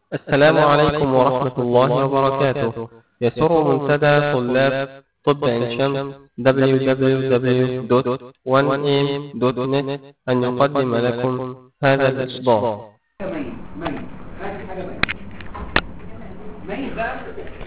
السلام عليكم ورحمة الله وبركاته يسر منتدى طلاب طب عين شمس www.1am.net أن يقدم لكم هذا الإصدار ميت ميت هذه حاجة ميت ميت بقى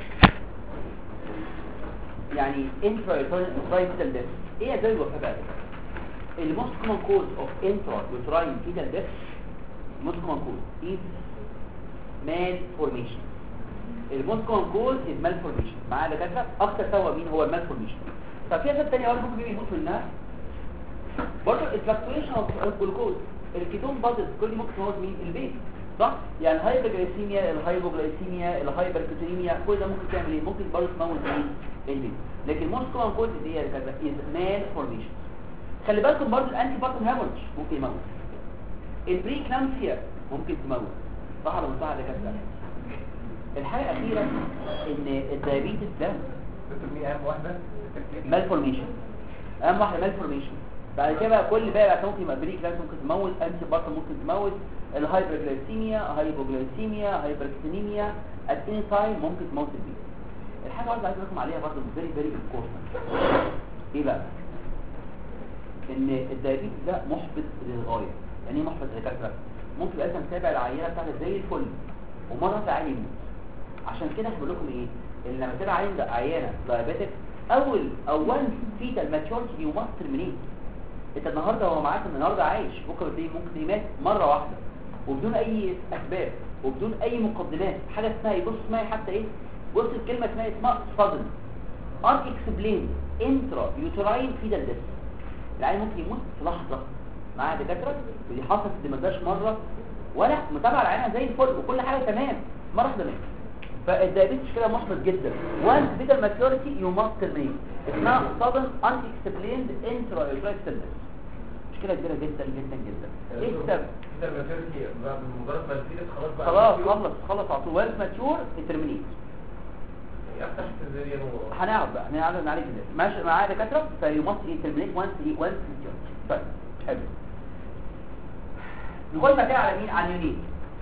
يعني intra-uterine death ايه ازاي الوفاة بقى the most common cause of intra-uterine fetal death most common cause is malformation the most common cause is malformation معايا دكاتره اكتر سبب مين هو المالفورميشن طب في اسباب ثانيه برضه ممكن يموت منها برضه الفلكتويشن اوف الجلوكوز الكيتون بادز كل دي ممكن تموت مين البيت صح يعني الهايبرجلايسيميا الهايبوجلايسيميا الهايبركتونيميا كل ده ممكن تعمل ايه ممكن برضه تموت مين البيت لكن موست كومن كوز دي هي كذا از مان فورميشن خلي بالكم برضه الانتي بارتم هامورج ممكن يموت البري كلامسيا ممكن تموت صح ولا مش صح ده كده الحاجه الاخيره ان الدايابيتس ده دكتور مين اهم واحده مالفورميشن اهم واحده مالفورميشن بعد كده بقى كل باقي بقى ممكن يبقى بري كلاس ممكن تموت انتي بارتم ممكن تموت الهايبرجلايسيميا هايبوجلايسيميا هايبركتينيميا ات اني تايم ممكن تموت البيت الحاجه برضه عايز اقول عليها برضه فيري فيري امبورتنت ايه بقى ان الدايابيتس ده محبط للغايه يعني ايه محبط للدكاتره ممكن يبقى مثلا تابع العينه بتاعتك زي الفل ومره في عيل يموت عشان كده هقول لكم ايه ان لما تبقى عين عيانه دايابيتك اول اول فيتال ماتشورتي يو ماست ترمينيت انت النهارده هو معاك النهارده عايش بكره تلاقيه ممكن تلاقيه مات مره واحده وبدون اي اسباب وبدون اي مقدمات حاجه اسمها ايه بص اسمها إيه حتى ايه بص الكلمه اسمها اسمها صدم ان اكسبلين انترا يوتراين فيتال ديث العيان ممكن يموت في لحظه معايا دكاتره ودي حصلت دي ما جاش مره ولا متابعه العيانه زي الفل وكل حاجه تمام مره واحده مات فالدايابيتس كده محبط جدا وان فيتال ماتيوريتي يو ماست ترمين اسمها صدم ان اكسبليند انترا يوتراين فيتال ديث مشكله كبيره جدا جدا جدا ايه السبب انت الماتيريتي بمجرد ما تزيد خلاص بقى خلاص خلص خلص على طول وانس ماتيور ترمينيت افتح السيزيريان و هنعرف بقى هنعرف نعالج ازاي ماشي معايا دكاتره فيو ماست ترمينيت وانس ايه وانس ماتيور طيب حلو نخش بقى كده على مين على اليونيت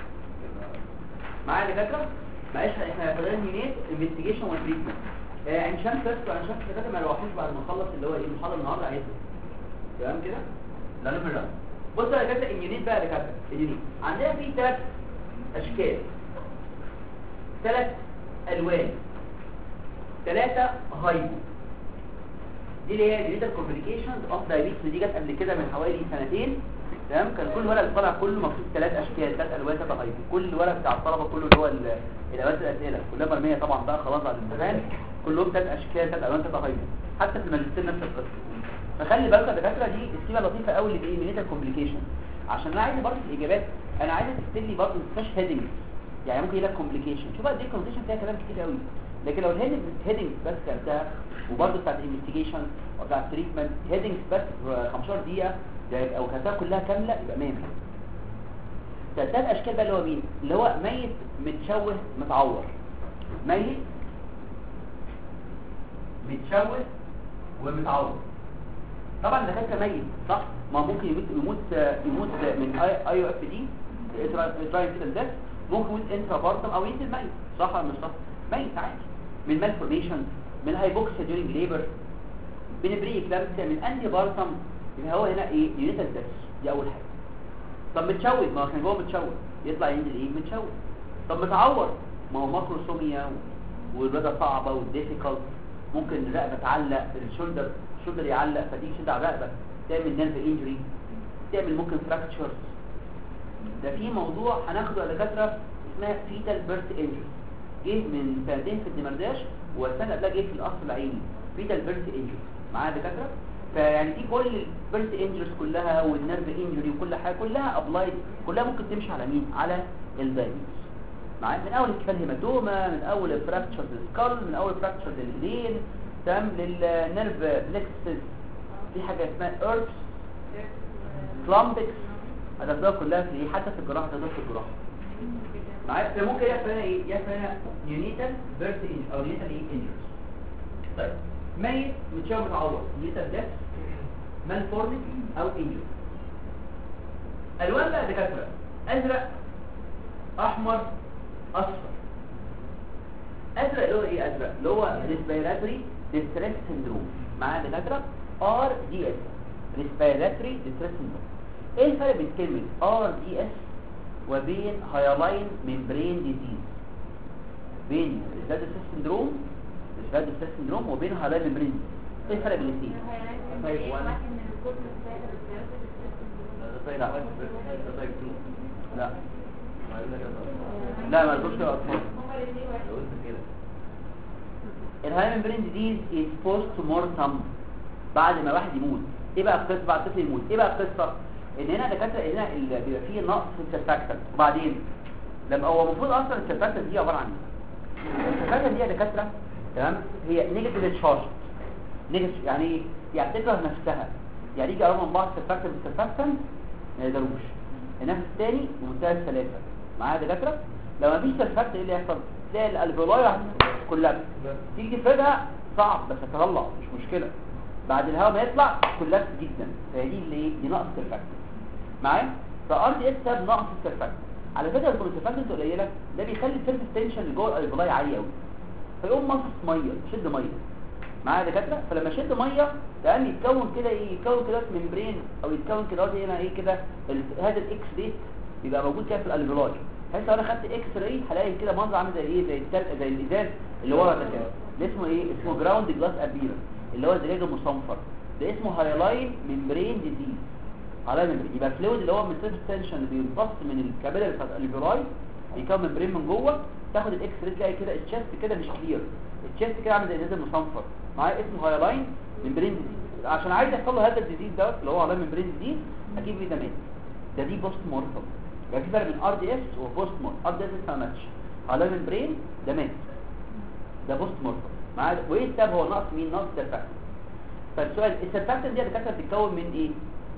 معايا دكاتره معلش احنا فاضلين يونيت انفستيجيشن وتريتمنت عين شمس بس وعين شمس دكاتره ما روحوش بعد ما نخلص اللي هو ايه المحاضره النهارده عايزها تمام كده لا نمر بص يا دكاتره اليونيت بقى يا دكاتره اليونيت عندنا في ثلاث اشكال ثلاث الوان ثلاثه هايبو دي اللي هي اليونيتال كومبليكيشنز اوف دايابيتس دي جت قبل كده من حوالي سنتين تمام كان كل ورق طالع كله مكتوب ثلاث اشكال ثلاث الوان ثلاثه هايبو كل ورق بتاع الطلبه كله اللي هو ال- الادوات الاسئله كلها مرميه طبعا بقى خلاص على الامتحان كلهم ثلاث اشكال ثلاث الوان ثلاثه هايبو حتى في الماجستير نفس القصه فخلي بالك يا دكاتره دي السيمه لطيفه قوي اللي بايه مينيتال كومبليكيشن عشان انا عايز برضه الاجابات انا عايز تكتب لي برضه ما تبقاش هيدنج يعني ممكن يجي لك كومبليكيشن شوف قد ايه الكومبليكيشن فيها كلام كتير قوي لكن لو الهيدنج هيدنج بس كتبتها وبرضه بتاعت الانفستيجيشن او بتاعت التريتمنت هيدنج بس في 15 دقيقه ده يبقى او كتبتها كلها كامله يبقى 100 ثلاث اشكال بقى اللي هو مين اللي هو ميت متشوه متعور ميت متشوه ومتعور طبعا ده كان ميت صح ما ممكن يموت يموت يموت من اي او اف دي ترايفيتال ديث ممكن يموت انترا بارتم او ينزل ميت صح ولا مش صح ميت عادي من مالفورميشن من هايبوكسيا ديورنج ليبر من بري كلامسيا من انتي بارتم يبقى هو هنا ايه يونيتال ديث دي اول حاجه طب متشوه ما هو كان جوه متشوه يطلع ينزل ايه متشوه طب متعور ما هو ماكروسوميا والرضا صعبه والديفيكالت ممكن الرقبه تعلق الشولدر الشولدر يعلق فتيجي تشد على الرقبه تعمل نيرف انجري تعمل ممكن فراكتشرز ده في موضوع هناخده يا دكاتره اسمها فيتال بيرث انجري جه من سنتين في الدمرداش والسنه قبلها جه في القصر العيني فيتال بيرث انجري معايا يا دكاتره فيعني دي كل البيرث انجريز كلها والنيرف انجري وكل حاجه كلها ابلايد كلها ممكن تمشي على مين على الدايبيتس معايا من اول الكفال هيماتوما من اول فراكتشر السكال من اول فراكتشر للدين تمام للنيرف بلكسس في حاجه اسمها ايربس كلامبكس هتاخدوها كلها في ايه حتى في الجراحه هتاخدوها في الجراحه معايا فممكن يحصل هنا ايه يحصل هنا يونيتال بيرث انجري او يونيتال ايه انجريز طيب ميت متشوه متعور يونيتال ديث مالفورميتي او انجري الوان بقى دكاتره ازرق احمر اصفر ازرق اللي هو ايه ازرق اللي هو ريسبيراتوري ديستريس سيندروم معايا دكاتره ار دي اس ريسبيراتوري ديستريس سيندروم ايه الفرق بين كلمه ار دي اس وبين هايلاين ممبرين ديزيز بين ريسبيراتوري سيندروم ريسبيراتوري سيندروم وبين هايلاين ممبرين ديزيز ايه الفرق بين الاثنين طيب وانا لا لا لا ما تقولش اطفال الهايمن برين ديزيز از بوست مورتم بعد ما واحد يموت ايه بقى القصه بعد الطفل يموت ايه بقى القصه ان هنا دكاتره هنا اللي بيبقى فيه نقص في السرفاكتنت وبعدين لما هو المفروض اصلا السرفاكتنت دي عباره عن ايه السرفاكتنت دي يا دكاتره تمام هي نيجاتيف تشارج نيجاتيف يعني ايه يعني تكره نفسها يعني يجي قرب من بعض السرفاكتنت بالسرفاكتنت ما يقدروش النفس الثاني بمنتهى السلاسه معايا يا دكاتره لو ما فيش سرفاكتنت ايه اللي هيحصل تلاقي الالفيولاي كلها تيجي تفردها صعب بس هتطلع مش مشكله بعد الهواء ما يطلع كلها جدا فهي دي اللي دي نقص السرفاكتنت معايا فار دي اس سبب نقص السرفاكتنت على فكره لو السرفاكتنت قليله ده بيخلي السيرفيس تنشن اللي جوه الالفيولاي عالي قوي فيقوم مصص ميه شد ميه معايا يا دكاتره فلما شد ميه تمام يتكون كده ايه يتكون كده ممبرين او يتكون كده هنا ايه كده ال- هذا الاكس ريت يبقى موجود كده في الالفيولاي بحيث لو انا خدت اكس راي هلاقي كده منظر عامل زي ايه زي التل... زي الازاز اللي ورا ده كده ده اسمه ايه اسمه جراوند جلاس ابيرنس اللي هو الزجاج المصنفر ده اسمه هايلاين ممبرين ديزيز هايلاين ممبرين يبقى الفلويد اللي هو من سيرفيس تنشن اللي بيمتص من الكابيلاري بتاعت الالفيولاي بيكون ممبرين من جوه تاخد الاكس راي تلاقي كده الشيست كده مش كلير الشيست كده عامل زي الازاز المصنفر معايا اسمه هايلاين ممبرين ديزيز عشان عايز يحصل له هذا الديزيز دوت اللي هو هايلاين ممبرين ديزيز اجيب فيتامين ده دي بوست مورتم يبقى في فرق بين ار دي اس وبوست مورتم ار دي اس لسه ما ماتش على البرين ده مات ده بوست مورتم معايا وايه السبب هو نقص مين نقص السرفاكتنت فالسؤال السرفاكتنت دي دكاتره بتتكون من ايه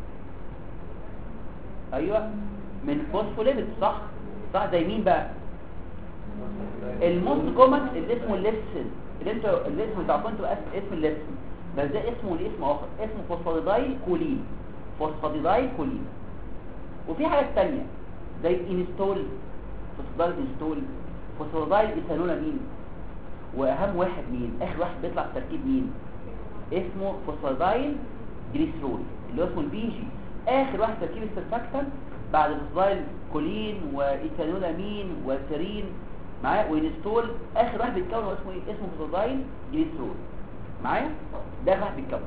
ايوه من فوسفوليبيد صح صح زي مين بقى الموست كومن اللي اسمه الليبسين اللي انتوا اللي اسمه بتاعكم انتوا اس- اسم الليبسين بس ده اسمه ليه اسم اخر اسمه فوسفاتيدايل كولين فوسفاتيدايل كولين وفي حاجات تانية زي انستول فوسفاتيدايل انستول فوسفاتيدايل ايثانولامين واهم واحد مين اخر واحد بيطلع في تركيب مين اسمه فوسفاتيدايل جليسرول اللي هو اسمه البي جي اخر واحد تركيب السرفاكتنت بعد الفوسفاتيدايل كولين وايثانولامين وسيرين معايا وينستول اخر واحد بيتكون هو اسمه ايه اسمه فوسفاتيدايل جليسرول معايا ده اخر واحد بيتكون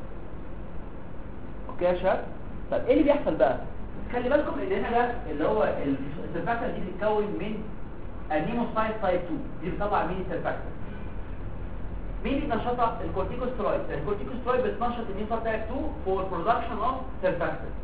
اوكي يا شباب طب ايه اللي بيحصل بقى خلي بالكم ان هنا ده اللي هو السرفاكتنت دي بتتكون من النيموسايت تايب 2 دي بتطلع مين السرفاكتنت مين اللي بتنشطها الكورتيكوسترويد الكورتيكوسترويد بتنشط النيموسايت تايب 2 فور برودكشن اوف سرفاكتنت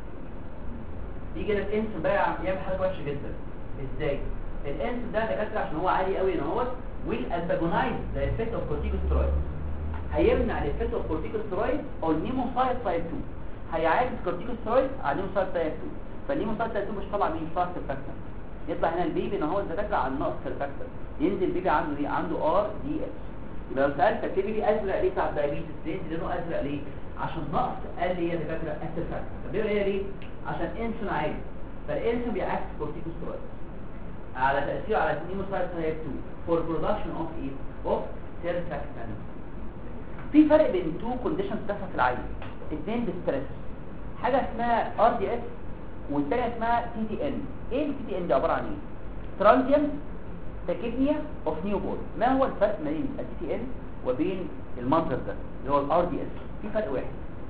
يجي لك انس بقى يعمل حاجه وحشه جدا ازاي الانس ده دكاتره عشان هو عالي قوي ان هو ويل انتاجونايز ذا افكت اوف كورتيكوسترويد هيمنع الافكت اوف كورتيكوسترويد او النيموسايت تايب 2 هيعاكس كورتيكوسترويد على النيموسايت تايب 2 فالنيموسايت تايب 2 مش طالع مين طالع سرفاكتنت يطلع هنا البيبي ان هو الدكاتره على النقص سرفاكتنت ينزل البيبي عنده ايه عنده ار دي اس يبقى لو سالتك البيبي ازرق ليه بتاع الدايابيتس ليه لانه ازرق ليه عشان نقص قال لي يا دكاتره السرفاكتنت طب ليه هي ليه عشان انسولين عالي فالانسولين بيعكس كورتيكوسترويد على تاثيره على النيموسايت تايب 2 فور برودكشن اوف ايه اوف سيرفاكتنت في فرق بين تو كونديشنز بتحصل في العين اثنين بالستريس حاجه اسمها ار دي اس والثانيه اسمها تي تي ان ايه التي تي ان ده عباره عن ايه ترانزيانت تاكيدنيا اوف نيو بورن ما هو الفرق ما بين التي تي ان وبين المنظر ده اللي هو الار دي اس في فرق واحد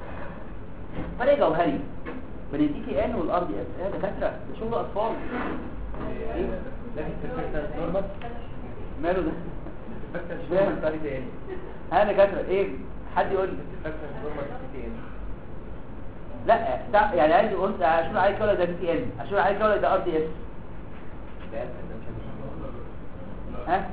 فرق جوهري بين التي تي ان والار دي اس ايه ده دكاتره ده شغل اطفال ايه لكن السرفاكتنت نورمال ماله ده السرفاكتنت مش فاهم. نورمال تاني تاني انا دكاتره ايه حد يقول لي السرفاكتنت نورمال تي تي ان لا ده يعني عايز قلت اشوف عايز ولا ده تي ان اشوف عايز ولا ده ار دي اس ده ده مش ها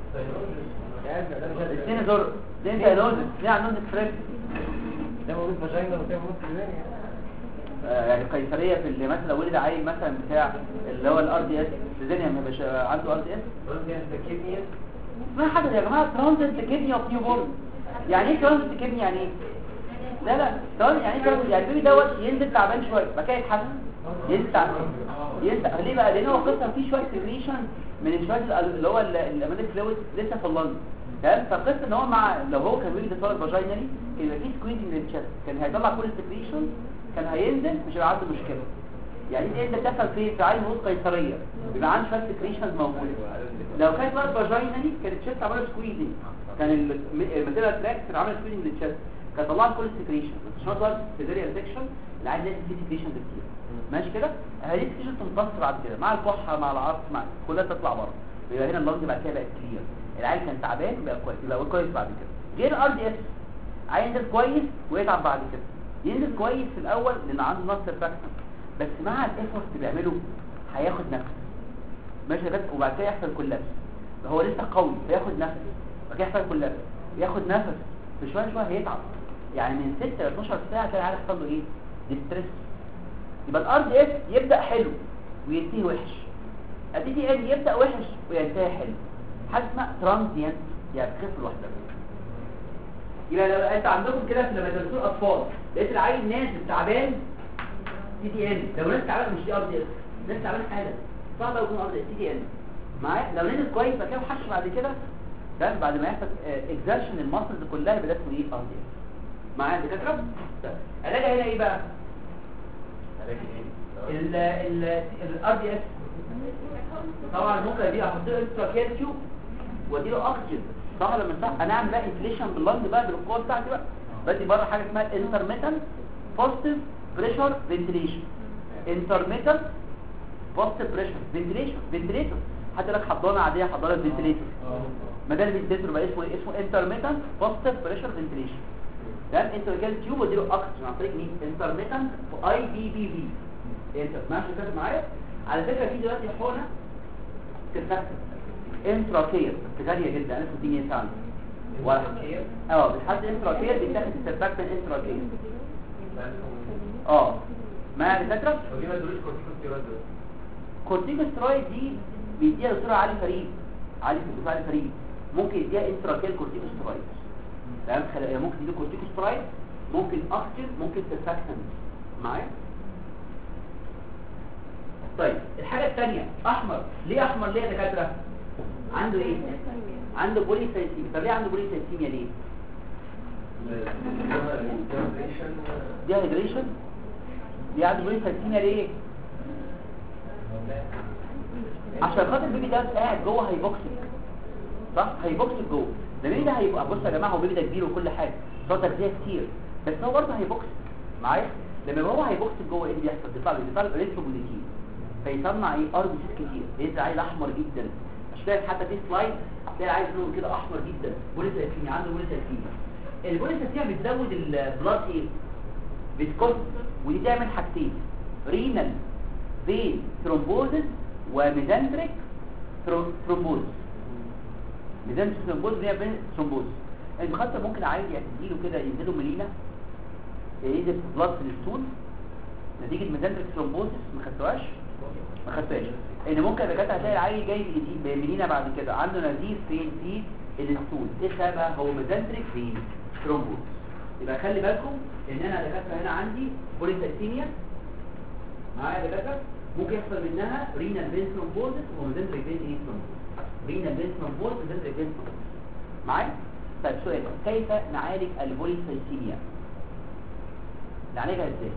ده ده مش الاثنين دول ده انت نوز الاثنين عندهم ديفرنس ده موجود فاجينا وده موجود في الدنيا آه يعني قيصريه في اللي مثلا ولد عيل مثلا بتاع اللي هو الار دي اس الدنيا ما بيش عنده ار دي اس ترانزيانت تاكيدنيا ما حاجه يا جماعه ترانزيت كدني اوف نيو بورن يعني ايه ترانزيت كدني يعني ايه لا لا ترانزيت يعني ايه ترانزيت يعني البيبي دوت ينزل تعبان شويه بعد كده يتحسن ينزل تعبان ينسى ليه بقى لان هو قصه فيه شويه سكريشن من شويه ال- اللي هو الامينيك فلويد لسه في اللنج تمام فقصه ان هو مع لو هو كان بيجي يتولد فاجينالي كان يبقى فيه سكويزنج للتشست كان هيطلع كل السكريشن كان هينزل مش هيبقى عنده مشكله يعني دي انت بتحصل في في عين وسط قيصريه بيبقى عنده شويه سكريشنز موجوده لو كانت ولد فاجينالي كانت التشست عملها سكويزنج كان الماتيريال تراك كان عامل سكويزنج للتشست كان طلعت كل السكريشن بس عشان ولد سيزيريان سيكشن اللي عايز لازم فيه سكريشن كتير ماشي كده هذه السكريشن تمتص بعد كده مع الكحه مع العطس مع كلها تطلع بره يبقى هنا اللنج بعد كده بقت كلير العيل كان تعبان بقى كويس يبقى كويس بعد كده غير الار دي اس عيل ينزل كويس ويتعب بعد كده ينزل كويس في الاول لان عنده نص فاكشن بس مع الايفورت اللي بيعمله هياخد نفس ماشي بس وبعد كده يحصل كولابس هو لسه قوي فياخد نفس بعد كده يحصل كولابس ياخد نفس في شويه شويه هيتعب يعني من 6 ل 12 ساعه تلاقي العيال يحصل له ايه ديستريس يبقى الار دي اس يبدا حلو وينتهي وحش الدي دي ان يبدا وحش وينتهي حلو حاجه اسمها ترانزيانت يعني بتخف لوحدها يبقى لو انت عندكم كده لما تدرسوا الاطفال لقيت العيل نازل تعبان دي دي ان لو نازل تعبان مش دي ار دي اس نازل تعبان حاله صعب قوي يكون ار دي اس دي دي ان معايا لو نزل كويس بقى كده وحش بعد كده تمام بعد ما يحصل اكزرشن الماسلز كلها يبقى ده اسمه ايه ار دي اس معايا يا دكاتره طيب. علاجها هنا ايه بقى ال ال الار دي اس طبعا ممكن دي احط له انتراكيال تيوب وادي له اكسجين صح ولا مش صح انا اعمل بقى انفليشن باللنج بقى بالقوه بتاعتي بقى بدي بره حاجه اسمها انترميتنت بوزيتيف بريشر فنتيليشن انترميتنت بوزيتيف بريشر فنتيليشن فنتيليتور حتى لك حضانه عاديه حضانه فنتيليتور مجال الفنتيليتور بقى اسمه ايه اسمه انترميتنت بوزيتيف بريشر فنتيليشن تمام انتراكيال تيوب وادي له اكسجين عن طريق مين انترميتنت اي بي بي في انت ماشي كده معايا على فكره في دلوقتي حقنه تفكر انتراكير غاليه جدا انا في الدنيا ساعه ولا اه بتحدد انتراكير بيتاخد السرفاكتن انتراكير اه ما الفكره ودي ما تقوليش كورتيكوستيرويد دول. كورتيكوسترويد دي بيديها دكتور علي فريد علي دكتور علي فريد ممكن يديها انتراكير كورتيكوسترويد تمام خل- ممكن يديله كورتيكوسترويد ممكن اكتر ممكن سرفاكتن معايا طيب الحاجة الثانية احمر ليه احمر ليه يا دكاترة عنده ايه عنده بوليسايتيميا طب ليه عنده بوليسايتيميا ليه دي هيدريشن دي عنده بوليسايتيميا ليه عشان خاطر البيبي ده قاعد جوه هيبوكسيك صح هيبوكسيك جوه ده البيبي ده هيبقى بصوا يا جماعه هو البيبي ده كبير وكل حاجه بس هو تغذيه كتير بس هو برضه هيبوكسيك معايا لما هو هيبوكسيك جوه ايه اللي بيحصل بيطلع بيطلع الريتروبوليتين فيصنع ايه ار بي سي كتير ينزل عيل احمر جدا مش تلاقي حتى في سلايد تلاقي عيل لون كده احمر جدا بوليسايتيميا عنده بوليسايتيميا البوليسايتيميا بتزود البلاد ايه بتكون ودي تعمل حاجتين رينال فين ثرومبوزس وميزانتريك ثرومبوز ميزانتريك ثرومبوز اللي هي فين ثرومبوز انت خاطر ممكن عادي يديله كده ينزله ملينا ينزل بلاد في الستون نتيجه ميزانتريك ثرومبوزس ما خدتوهاش ما خدتهاش ان ممكن الدكاتره هتلاقي العيل جاي بيدي- بملينا بعد كده عنده نزيف فين في الستون ايه سببها هو ميزانتريك فين ثرومبوز يبقى خلي بالكم ان انا دكاتره هنا عندي بوليسايتيميا معايا دكاتره ممكن يحصل منها رينال فين ثرومبوزس وميزانتريك فين ايه ثرومبوز رينال فين ثرومبوز وميزانتريك فين ثرومبوز معايا طيب سؤال كيف نعالج البوليسايتيميا نعالجها ازاي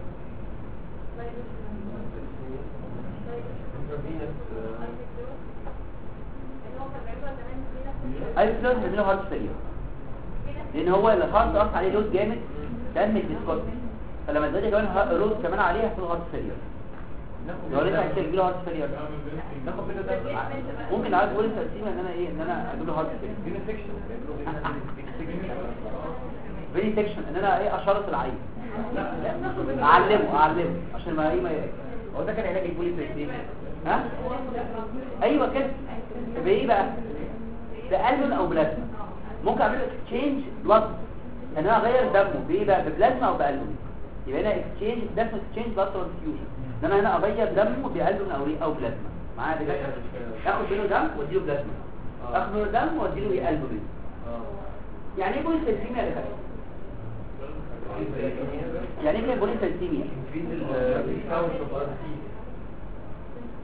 ايوه فلوس بيعملوا هارت فيلير لان هو الهارت ضغط عليه لود جامد دم الديسكوت فلما تزود كمان ها- لود كمان عليه هيحصل هارت فيلير لو لسه هيجي له هارت فيلير ناخد منه ده ممكن عايز اقول تقسيمه ان انا ايه ان انا اجيب له هارت فيلير دي سيكشن فيري سكشن ان انا ايه اشرط العين اعلمه اعلمه عشان ما ايه ما ي- هو ده كان علاج البوليسايتيميا ها ايوه كده بايه بقى بألبن او بلازما ممكن اعمل له اكسشينج بلاد ان انا اغير دمه بايه بقى ببلازما او بألبن يبقى هنا اكسشينج ده اسمه اكسشينج بلاد ترانسفيوجن ان انا هنا اغير دمه بألبن او ايه او بلازما معايا ده كده اخد منه دم واديله بلازما اخد منه دم واديله ايه ألبن يعني ايه بوليسايتيميا يا دكاتره يعني ايه بوليسايتيميا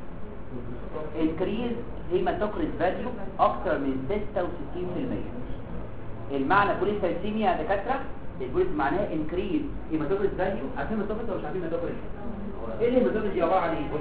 increase hematocrit value اكتر من 66% المعنى بوليسايثيميا يا دكاتره البوليس معناها increase hematocrit value عارفين hematocrit ولا مش عارفين hematocrit ايه الهيماتوكريت دي عباره عن ايه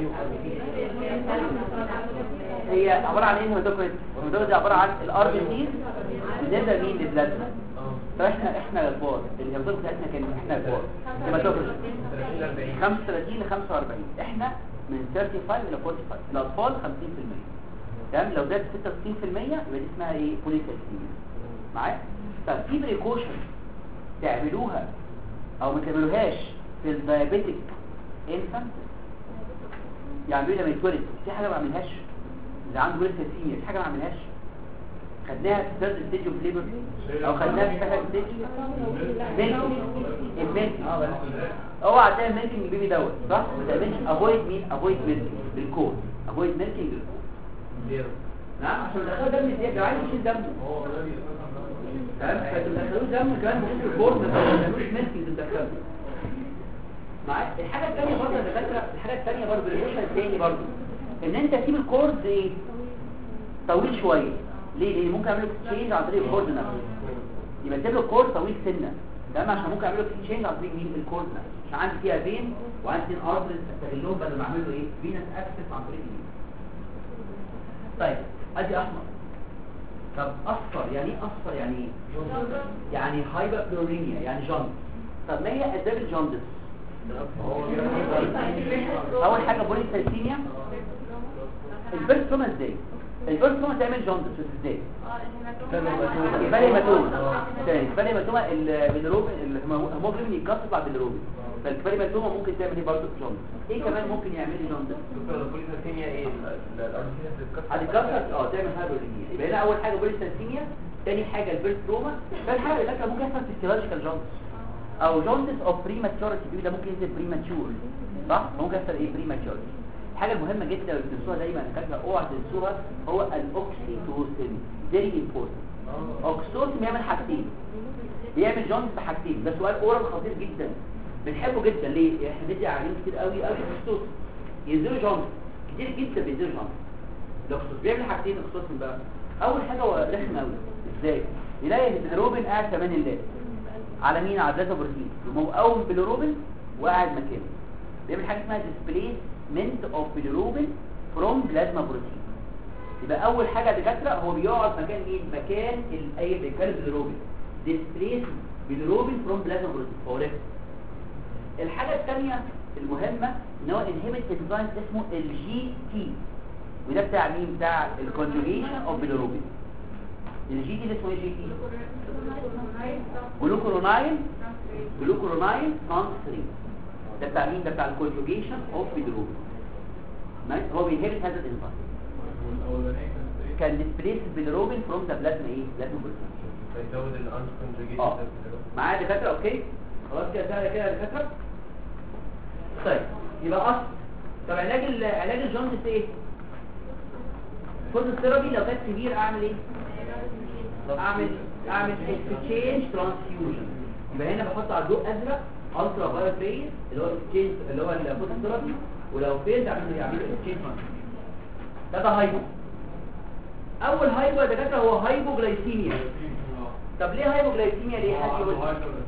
هي عباره عن ايه الهيماتوكريت الهيماتوكريت دي عباره عن الار بي سي بالنسبه مين للبلازما فاحنا احنا كبار الهيماتوكريت بتاعتنا كان احنا كبار هيماتوكريت 35 ل 45 احنا من 35 الى 45 الاطفال 50% تمام لو زادت 66% يبقى دي اسمها ايه بوليسايثيميا معايا طب في بريكوشن تعملوها او ما تعملوهاش في الدايابيتيك انفانت يعني بيقول لما يتولد في حاجه ما عملهاش اللي عنده ولد سيميا في حاجه ما عملهاش خدناها في ثيرد ستيج اوف ليبر او خدناها في سكند ستيج ميلكينج الميلكينج اوعى تعمل ميلكينج البيبي دوت صح ما تعملش افويد مين افويد ميلكينج بالكود افويد ميلكينج بالكود نعم عشان تدخلوا دم زياده عايز يشيل دمه تمام فانتوا تدخلوه دم كمان مش الكورد ما تعملوش ميلكينج تدخلوه معايا الحاجه الثانيه برضه يا دكاتره الحاجه الثانيه برضه الريليشن الثاني برضه ان انت تسيب الكورد ايه طويل شويه ليه ليه ممكن اعمل له تشينج عن طريق الكورد نفسه يبقى تسيب له الكورد طويل سنه تمام عشان ممكن اعمل له تشينج عن طريق مين الكورد نفسه عشان عندي فيها فين وعندي فين ارترز استغلهم بدل ما اعمل له ايه فينس اكسس عن طريق مين طيب ادي احمر طب اصفر يعني ايه اصفر يعني ايه يعني هايبر بلورينيا يعني جاندس طب ما هي اسباب الجاندس اول حاجه بوليسايثيميا البيرسوما ازاي البيرسوما تعمل جاندس ازاي يبقى هيماتوما تاني يبقى هيماتوما البيلروبين الهيموجلوبين يتكسر بعد البيلروبين فالكباري هيماتوما ممكن تعمل ايه برضه جاندس ايه كمان ممكن يعمل لي جاندس هتتكسر اه تعمل هايبرلينيا يبقى هنا اول حاجه بوليسايثيميا تاني حاجه البيرسوما ثالث حاجه اللي ممكن يحصل فيسيولوجيكال جاندس او جوندس اوف بريماتشورتي بيقول ده ممكن ينزل بريماتشور صح ممكن يحصل ايه بريماتشورتي الحاجه المهمه جدا اللي بتنسوها دايما كاتبه اوعى تنسوها هو الاوكسيتوسين فيري امبورتنت اوكسيتوسين بيعمل حاجتين بيعمل جوندس بحاجتين ده سؤال اورال خطير جدا بنحبه جدا ليه احنا بندي عيانين كتير قوي قوي اوكسيتوسين ينزلوا جوندس كتير جدا بينزلوا جوندس الاوكسيتوسين بيعمل حاجتين الاوكسيتوسين بقى اول حاجه هو رخم قوي ازاي يلاقي الهيدروبين قاعد كمان الليل على مين على البلازما بروتين مقاوم بيلوروبين وقاعد مكانه بيعمل حاجه اسمها ديسبليسمنت اوف بيلوروبين فروم بلازما بروتين يبقى اول حاجه دكاتره هو بيقعد مكان مين مكان اي بيتكلم بيلوروبين ديسبليس بيلوروبين فروم بلازما بروتين فهو رخم الحاجه الثانيه المهمه ان هو انهبت انزيم اسمه الجي تي وده بتاع مين بتاع الكونجوجيشن اوف بيلوروبين الجي تي ده اسمه ايه جي تي جلوكورونايل جلوكورونايل ترانسفيرين ده بتاع مين ده بتاع الكونجوجيشن اوف بيدروبين ماشي هو بينهبت هذا الانزيم كان ديسبليس بيدروبين فروم ذا بلازما ايه بلازما بروتين فيزود الانكونجيجيشن اه معايا دكاتره اوكي خلاص كده سهله كده يا دكاتره طيب يبقى اصل طب علاج ال- علاج الجوندس ايه فوتوثيرابي لو كانت كبير اعمل ايه اعمل اعمل اكسشينج ترانسفيوجن يبقى هنا بحط على الضوء ازرق الترا فايولت ريز اللي هو الاكسشينج اللي هو الفوتوثيرابي ولو فيلد اعمل له يعمل اكسشينج ده ده هايبو اول هايبو يا دكاتره هو هايبوجلايسيميا طب ليه هايبوجلايسيميا ليه حد يقول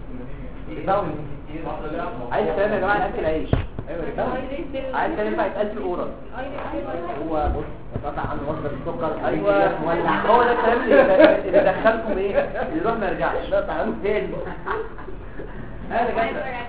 عايز كلام يا جماعه اكل عيش عايز كلام ينفع يتقال في الاورال هو بص اتقطع عنه مصدر السكر ايوه ولع هو ده الكلام اللي اللي دخلكم ايه اللي يروح ما يرجعش لا تعالوا تاني هذا كده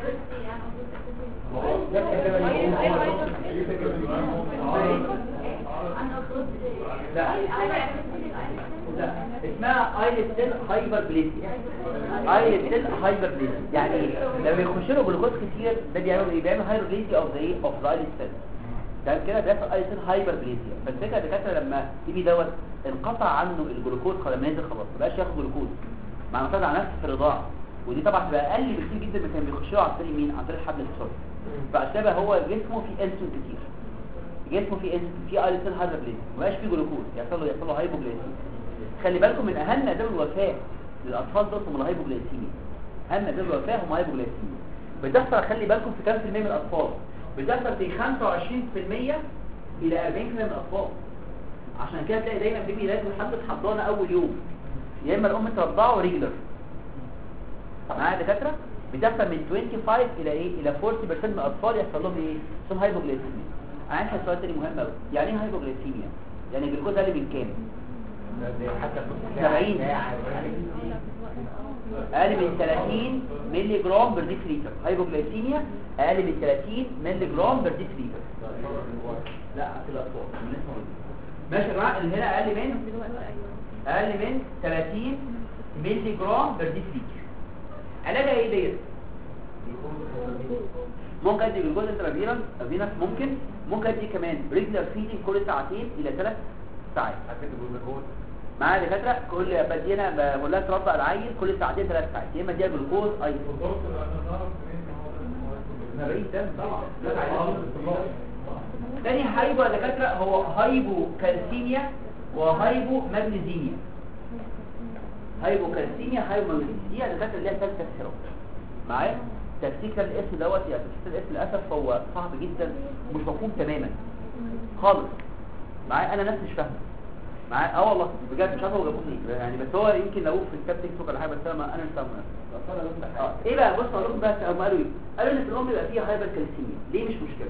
لا لا اسمها ايلت سيل هايبر بليسيا ايلت سيل هايبر بليسيا يعني ايه لما يخش له جلوكوز كتير ده بيعمل ايه بيعمل هايبر بليسيا اوف ذا ايه اوف ذا ايلت سيل ده كده بيحصل ايلت سيل هايبر بليسيا فالفكره الدكاتره لما يجي دوت انقطع عنه الجلوكوز خلاص ما نزل خلاص ما بقاش ياخد جلوكوز مع معتمد على نفسه في الرضاعه ودي طبعا تبقى اقل بكتير جدا من كان بيخش له عن طريق مين عن طريق حبل الصدر فعشان كده هو جسمه فيه انسولين كتير جسمه فيه انسولين فيه ايلت سيل هايبر بليسيا ما بقاش فيه جلوكوز يحصل له يحصل له هايبوجليسيميا خلي بالكم من اهم اسباب الوفاه للاطفال دول هم الهايبوجلايسيميا اهم اسباب الوفاه هم الهايبوجلايسيميا بتحصل خلي بالكم في كام في المية من الاطفال بتحصل في 25% الى 40% من الاطفال عشان كده تلاقي دايما بيبي لازم يحدد حضانه اول يوم يا اما الام ترضعه ريجلر معايا دكاتره بتحصل من 25 الى ايه الى 40% من الاطفال يحصل لهم ايه اسمهم هايبوجلايسيميا عايز سؤال تاني مهم قوي يعني ايه هايبوجلايسيميا يعني الجلوكوز اقل من كام حتى 70 اقل من 30 مللي جرام بر ديسليتر هايبوجلايسيميا اقل من 30 مللي جرام بر ديسليتر لا في الاطفال من لسه موجود. ماشي يا جماعه اللي هنا اقل من اقل من 30 مللي جرام بر ديسليتر علاجها ايه ديت ممكن ادي جلوكوز انترافيرال فينس ممكن ممكن ادي كمان ريجلر فيدنج كل ساعتين الى ثلاث ساعات حتى الجلوكوز معايا دكاتره كل بدي انا بقول لها ترضع العيل كل ساعتين ثلاث ساعات يا اما اديها جلوكوز اي تاني هايبو يا دكاتره هو هايبو كالسيميا وهايبو ماجنيزيميا هايبو كالسيميا هايبو ماجنيزيميا دي يا دكاتره اللي هي ثالث تفسير معايا تفسير الاسم دوت يا تفسير الاسم للاسف هو صعب جدا ومش مفهوم تماما خالص معايا انا نفسي مش فاهمه معايا اه والله بجد مش عارف هو جابوه ليه يعني بس هو يمكن لو في الكتاب تيك توك ولا حاجه بس انا ما- انا مش فاهمه نفسي. اه ايه بقى بص اقول لكم بقى هم قالوا ايه قالوا ان في الام بيبقى فيها هايبر كالسيميا ليه مش مشكله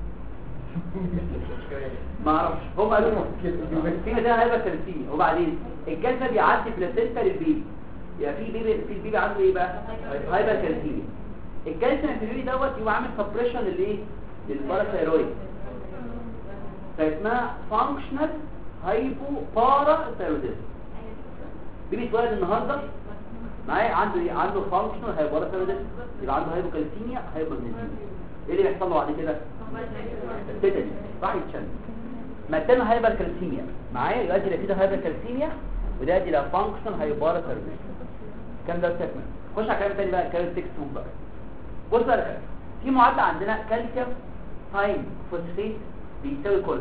ما اعرفش هم قالوا في ده هايبر كالسيميا وبعدين الجلد ده بيعدي بلاسينتا للبيبي يعني في بيبي في البيبي عنده ايه بقى هايبر كالسيميا الكالسيوم في البيبي دوت يبقى عامل سبريشن للايه للباراثايرويد فاسمها فانكشنال هايبو بارا ثايرويدزم بيبي اتولد النهارده معايا عنده ايه عنده فانكشنال هايبو بارا ثايرويدزم يبقى عنده هايبوكالسيميا هايبومagnesemia ايه اللي بيحصل له بعد كده تيتاني راح يتشل ما التاني هايبر كالسيميا معايا يؤدي الى كده هايبر كالسيميا وده يؤدي الى فانكشنال هايبر ثايرويدزم كام ده تكمل خش على كلام تاني بقى كلام تكست بوك بقى بص بقى الكلام. في معادله عندنا كالسيوم تايم فوسفيت بيساوي كل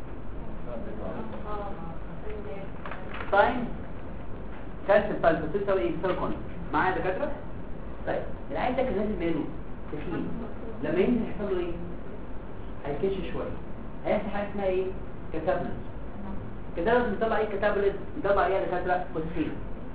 تايم كالسيوم تايم فوسفيت بيساوي ايه بيساوي كل معايا يا دكاتره طيب العيل ده كان لازم ماله تخين لما ينزل يحصل له ايه هيكش شويه هيحصل حاجه اسمها ايه كتابلت كتابلت بيطلع ايه كتابلت بيطلع ايه يا دكاتره فوسفيت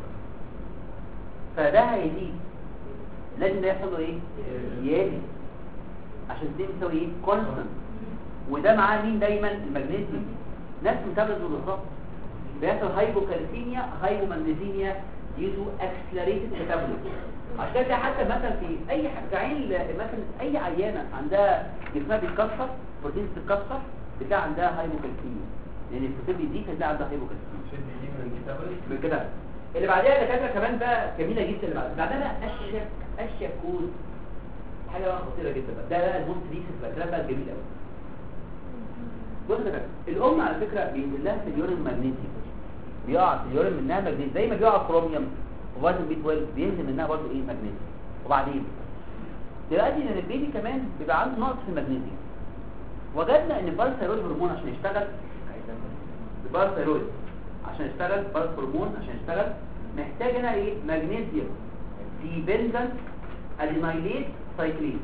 فده هيزيد لازم ده يحصل له ايه يالي عشان دي بتساوي ايه كونستنت وده معاه مين دايما المغنيسيوم نفس متابلت بالظبط بيحصل هايبوكالسيميا هايبومagnesemia يزو اكسلريتد ميتابوليزم عشان كده حتى مثلا في اي ح- في عين ال- مثلا اي عيانه عندها جسمها بيتكسر بروتين بتتكسر بتلاقي عندها هايبوكالسيميا لان البروتين بيزيد فتلاقي عندها هايبوكالسيميا عشان بيجيب من الميتابوليك من كده اللي بعدها دكاتره كمان بقى جميله جدا اللي بعدها بعدها بقى اشيك اشيك كود حاجه بقى خطيره جدا بقى ده بقى الموست ريسنت بقى الكلام بقى الجميل قوي بص يا دكاتره الام على فكره بينزل لها في اليورين ماجنيسيوم بيقع في اليورين منها ماجنيسيوم زي ما بيقع كروميوم وفيتامين بي 12 بينزل منها برضه ايه ماجنيسيوم وبعدين دلوقتي ان البيبي كمان بيبقى عنده نقص في الماجنيسيوم وجدنا ان البارثايرويد هرمون عشان يشتغل البارثايرويد عشان يشتغل بارث هرمون عشان يشتغل محتاج هنا ايه ماجنيسيوم ديبندنت ادينايليت سايكلين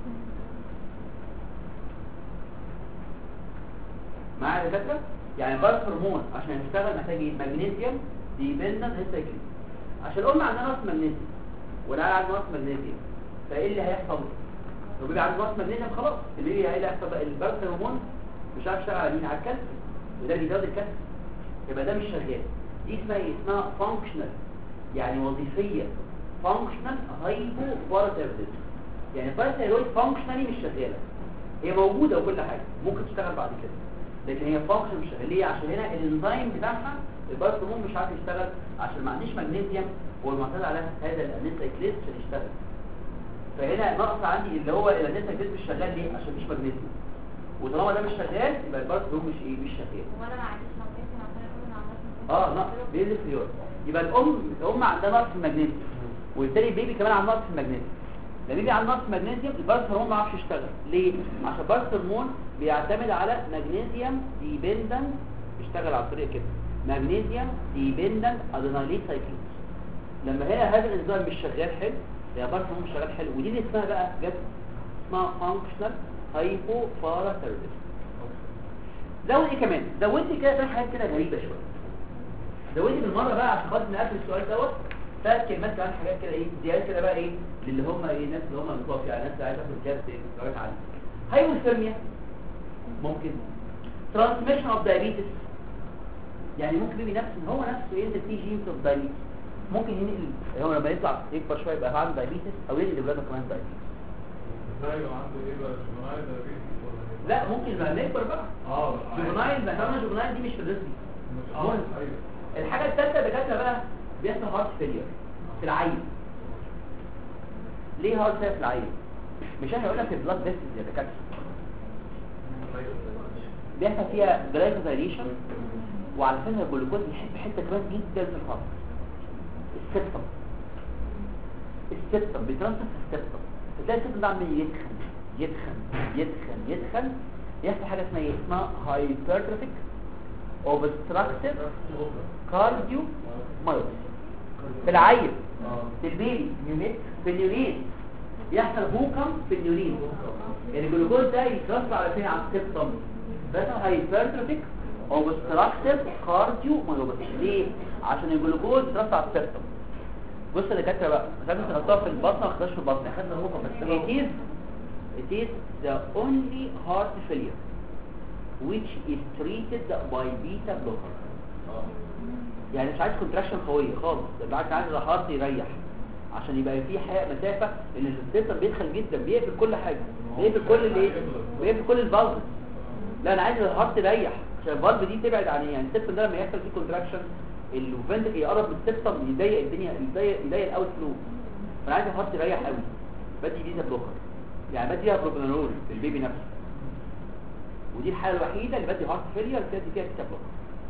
معايا يا دكاتره يعني البارث هرمون عشان يشتغل محتاج ايه ماجنيسيوم ديبندنت سايكلين عشان الام عندها نقص ماجنيسيوم والعيال عنده نقص ماجنيسيوم فايه اللي هيحصل لو بيبقى عنده نقص ماجنيسيوم خلاص البيبي ايه اللي هيحصل بقى البارث هرمون مش عارف يشتغل على مين على الكالسيوم وده بيزود الكالسيوم يبقى ده مش شغال دي اسمها ايه اسمها فانكشنال يعني وظيفيه فانكشنال هايبو بارثايرويدزم يعني البارثايرويد فانكشنالي مش شغاله هي موجوده وكل حاجه ممكن تشتغل بعد كده لكن هي فانكشن مش شغاله ليه عشان هنا الانزيم بتاعها البارث هرمون مش عارف يشتغل عشان ما عنديش مغنيسيوم والمعتاد على هذا الانسايكليز عشان يشتغل فهنا نقص عندي اللي هو الانسايكليز مش شغال ليه عشان مفيش مغنيسيوم وطالما ده مش شغال يبقى البارث هرمون مش ايه مش شغال وانا ما عنديش مغنيسيوم عشان اقول انا عملت اه نقص بينزل في اليورين يبقى الام الام عندها نقص في المغنيسيوم وبالتالي البيبي كمان عنده نقص في المغنيسيوم لما البيبي عنده نقص في المغنيسيوم البارث هرمون ما يعرفش يشتغل ليه عشان البارث هرمون بيعتمد على مغنيسيوم ديبندنت يشتغل على طريقه كده مغنيسيوم ديبندنت ادينايليت سايكليز لما هنا هذا الانزيم مش شغال حلو يبقى البارث هرمون مش شغال حلو ودي اللي اسمها بقى جت اسمها فانكشنال هايبو بارثايرويدزم زود ايه كمان زود لي كده ثلاث حاجات كده غريبه شويه زود لي بالمره بقى عشان خاطر نقفل السؤال دوت ثلاث كلمات كمان حاجات كده ايه زياده كده بقى ايه للي هم ايه الناس اللي هم متوفي يعني الناس اللي عايزه تاخد جهاز درجات عاليه هايبوثيرميا ممكن ترانسميشن اوف دايابيتس يعني ممكن بيبي نفسه ان هو نفسه ينزل فيه جينز اوف دايابيتس ممكن ينقل هو لما يطلع يكبر شويه يبقى عنده دايابيتس او ينقل لاولاده كمان دايابيتس ايوه عنده ايه بقى جماعه ده لا ممكن لما نكبر بقى اه جوفنايل ده كمان جوفنايل دي مش في الريسك مش اه ايوه الحاجه الثالثه دكاتره بقى بيحصل هارت فيلير في العين ليه هارت فيلير في العين مش انا هقول لك البلاد فيسلز يا دكاتره بيحصل فيها جلايكوزايليشن وعلى فكره الجلوكوز بيحب حته كمان جدا في الهارت السيبتم السيبتم بيترانسفر في السيبتم تلاقي السيبتم ده عمال يتخن يتخن يتخن يتخن يحصل حاجه اسمها ايه اسمها هايبرتروفيك اوبستراكتيف كارديو مايوباثي في العين في البيبي في اليورين يحصل هوكم في اليورين يعني الجلوكوز ده يترسب على فين على السيبتم ده اسمه هايبرتروفيك اوبستراكتيف كارديو مايوباثي ليه عشان الجلوكوز يترسب على السيبتم بص يا دكاتره بقى مش عارف انت خدتها في البطن ما خدتهاش في البطن اخدنا الهوكم بس it is it is the only heart failure which is treated by beta blocker يعني مش عايز كونتراكشن قويه خالص ده بالعكس عايز الهارت يريح عشان يبقى في حياه مسافه لان السيستم بيدخل جدا بيقفل كل حاجه بيقفل كل الايه بيقفل كل الفالف لا انا عايز الهارت يريح عشان الفالف دي تبعد عن يعني السيستم ده لما يحصل فيه كونتراكشن الفنتك يقرب من السيستم يضيق الدنيا يضيق يضيق الاوت فلو فانا عايز الهارت يريح قوي بدي بيتا بلوكر يعني بدي فيها بروبنرول للبيبي نفسه ودي الحاله الوحيده اللي بدي هارت فيلير بدي فيها بيتا بلوكر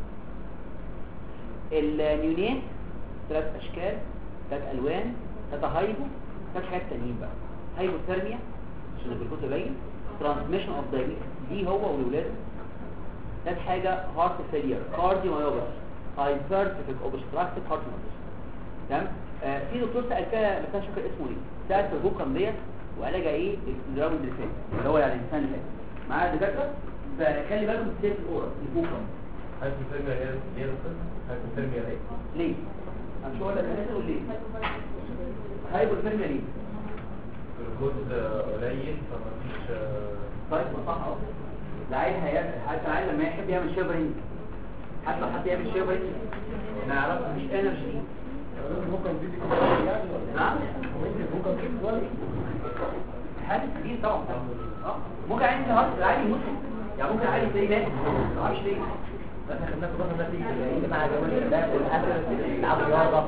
النيونات ثلاث اشكال ثلاث الوان ثلاث هايبو ثلاث حاجات تانيين بقى هايبوثيرميا عشان الجلوكوز قليل ترانسميشن اوف دايابيتس دي هو ولاولاده ثالث حاجه هارت فيلير كارديو مايوباثي هايبرتيفيك اوبستراكتيف هارت مايوباثي تمام آه في دكتور سال كده بس انا مش فاكر اسمه ايه سال في الهوكم ديت وعلاجها ايه الراوند اللي فات اللي هو يعني الانسان اللي فات معايا دكاتره فخلي بالكم من السيف الاورال الهوكم هايبوثيرميا ليه ليه هايبوثيرميا ليه ليه انا مش هقول لك انا هقول ليه هايبوثيرميا ليه الجلوكوز قليل فمفيش طيب ما صح اهو العيل هيعمل حتى العيل لما يحب يعمل شيفرنج حتى لو حد يعمل شيفرنج ما يعرفش مش انرجي ممكن دي نعم ممكن دي حاجه كبير طبعا اه ممكن عيل النهارده العيل يموت يعني ممكن عيل تلاقيه مات ما اعرفش ليه بس احنا خدنا كنا نتيجة اللي مع جمال الشباب والاكل يلعبوا رياضة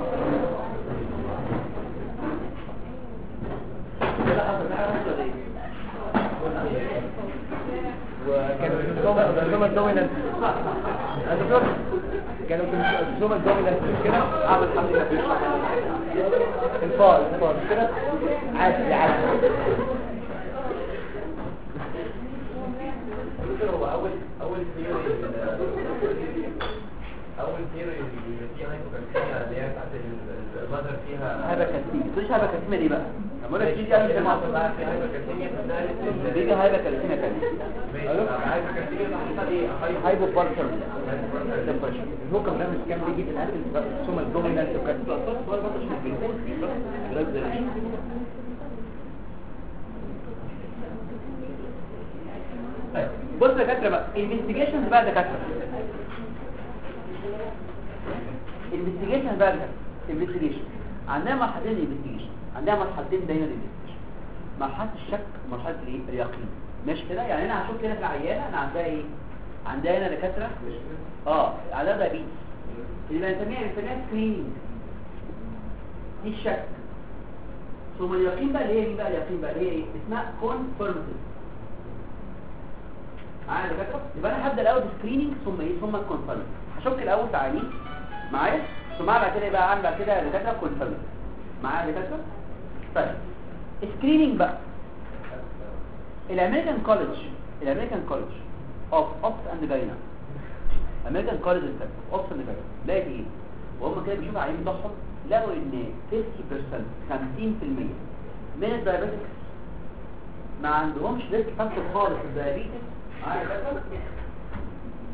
كده حصل ده حصل ولا ايه وكانوا في الزوما الزوما الدومينانت يا دكتور كانوا في الزوما الدومينانت مش كده اعمل حمل مفيش الفار الفار مش كده عادي عادي هو اول اول ثيوري اول ثيوري اللي فيها هايبوكالسيميا اللي هي بتاعت المذر فيها هيبقى كالسيميا تقولش هيبقى كالسيميا ليه بقى لما اقول لك دي دي انا مش بقى فاهم في هايبوكالسيميا فسالت بيجي هيبقى كالسيميا تاني ماشي هايبوكالسيميا حصل ايه هايبو بارتر الهوكم ده مش كان بيجي في الاكل الزوما الدومينانت وكده بص يا دكاتره بقى انفستيجيشنز بقى يا دكاتره انفستيجيشن بقى انفستيجيشن عندنا مرحلتين انفستيجيشن عندنا مرحلتين دايما انفستيجيشن مرحله الشك ومرحله الايه اليقين ماشي كده يعني انا هشوف كده في العيانه انا عندها ايه عندها هنا دكاتره اه عندها دايابيتس اللي بنسميها بنسميها سكريننج دي الشك ثم اليقين بقى اللي هي مين بقى اليقين بقى اللي هي ايه اسمها كونفيرمتيف معايا يا دكاتره يبقى انا هبدا الاول سكريننج ثم ايه ثم الكونفيرم هشك الاول في عينين معايا ثم بعد كده يبقى اعمل بعد كده دكاتره كونفيرم معايا يا دكاتره طيب سكريننج بقى الامريكان كوليدج الامريكان كوليدج اوف اوبس اند جاينا امريكان كوليدج اوف اوبس اند جاينا لقيت ايه وهم كده بيشوفوا العينين بتاعهم لقوا ان 50% 50% من الدايابيتكس ما عندهمش ريسك فاكتور خالص في الدايابيتس معايا يا دكتور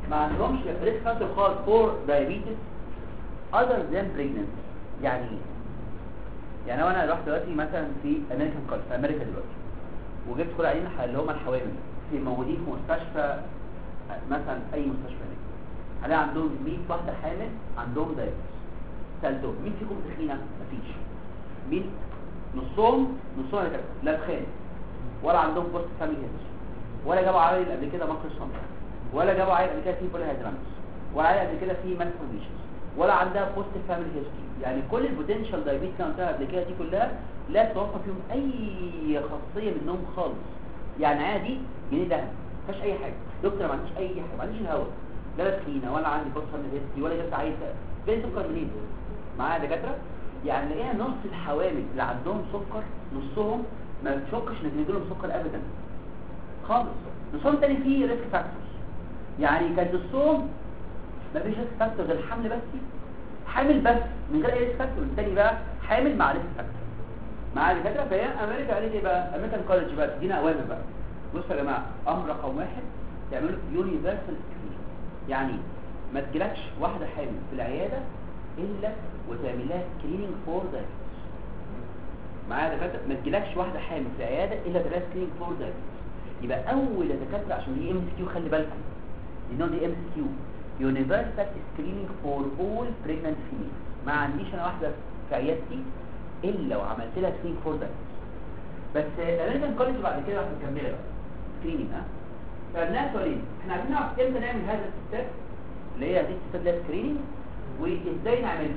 ما عندهمش ريسك فاكتور خالص فور دايابيتس other than pregnancy يعني ايه يعني لو انا رحت دلوقتي مثلا في امريكان كولج في امريكا دلوقتي وجبت كل عينين اللي هم الحوامل في موجودين في مستشفى مثلا اي مستشفى هناك هلاقي عندهم 100 واحده حامل عندهم دايابيتس سالتهم مين فيكم تخينه مفيش مين نصهم نصهم اللي كانوا لا تخان ولا عندهم بوست فاميلي هيستوري ولا جابوا عيل قبل كده ماكروس ولا جابوا عيل قبل كده فيه بولي هيدرامس ولا عيل قبل كده فيه مالفورميشنز ولا عندها بوست فاميلي هيستوري يعني كل البوتنشال دايابيتس اللي قلتها قبل كده دي كلها لا تتوفر فيهم اي خاصيه منهم خالص يعني عادي جنيه دهب ما فيهاش اي حاجه دكتور ما عنديش اي حاجه ما عنديش الهوا لا لا تخينه ولا عندي بوست فاميلي هيستوري ولا جبت عيل فين سكر منين معايا دكاتره يعني لقينا نص الحوامل اللي عندهم سكر نصهم ما بتشكش ان يجي لهم سكر ابدا خالص نصهم تاني فيه ريسك فاكتورز يعني كان نصهم ما فيش ريسك فاكتور غير الحمل بس حامل بس من غير اي ريسك فاكتور التاني بقى حامل مع ريسك فاكتور معايا دكاتره فهي امريكا قالت ايه بقى امريكان كولج بقى تدينا اوامر بقى بصوا يا جماعه امر رقم واحد تعملوا يونيفرسال سكرين يعني ما تجيلكش واحده حامل في العياده الا وتعمل لها سكريننج فور دايابيتس معايا دكاتره ما تجيلكش واحده حامل في العياده الا تعمل لها سكريننج فور دايابيتس يبقى اول يا دكاتره عشان دي ام اس كيو خلي بالكم لان دي ام اس كيو يونيفرسال سكريننج فور اول بريجننت فيميل ما عنديش انا واحده في عيادتي الا وعملت لها سكريننج فور دايابيتس بس الامريكان كولج بعد كده راح مكمله بقى سكريننج ها فالناس سؤالين احنا عايزين نعرف امتى نعمل هذا الستيب اللي هي هذه الستيب اللي هي سكريننج وازاي نعملها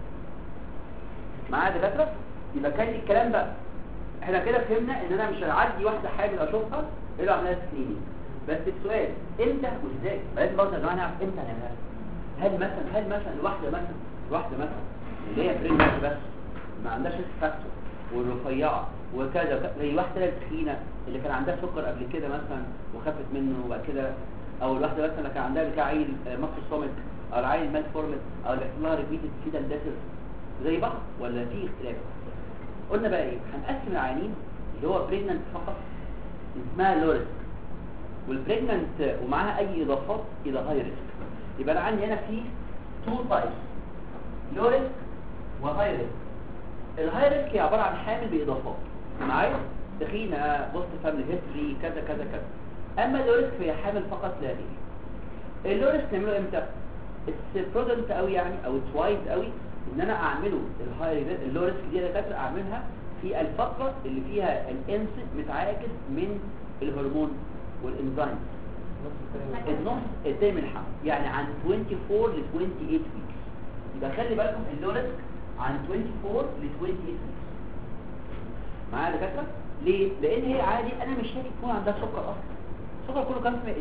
معايا دكاتره يبقى كان الكلام بقى احنا كده فهمنا ان انا مش هعدي واحده حامل اشوفها الا اعملها سكريننج بس السؤال امتى وازاي لازم برضه يا جماعه نعرف امتى هنعملها هل مثلا هل مثلا الواحده مثلا الواحده مثلا اللي هي بريجننت بس ما عندهاش ريسك فاكتور والرفيعه وكذا وكذا زي واحده التخينه اللي كان عندها سكر قبل كده مثلا وخفت منه وبعد كده او الواحده مثلا اللي كان عندها بتاع عيل مصر صامت او العيل مال فورمت او اللي حصل لها ريبيتد فيتال ديسز زي بعض ولا في اختلاف قلنا بقى ايه هنقسم العيانين اللي هو بريجننت فقط اسمها لو ريسك والبريجننت ومعاها اي اضافات الى هاي ريسك يبقى انا عندي هنا في تو تايبس لو ريسك وهاي ريسك الهاي ريسك هي عباره عن حامل باضافات معايا تخينه بوست فاميلي هيستوري كذا كذا كذا اما اللو ريسك هي حامل فقط لا غير اللو ريسك نعمله امتى البرودنت قوي يعني او توايز قوي ان انا اعمله الهاي اللو ريسك دي انا كاتب اعملها في الفتره اللي فيها الانس متعاكس من الهرمون والانزيم النص التاني من الحمل يعني عن 24 ل 28 ويكس يبقى خلي بالكم اللو ريسك عن 24 ل 28 ويكس معايا دكاتره ليه لان هي عادي انا مش شايف يكون عندها سكر اصلا السكر كله كام في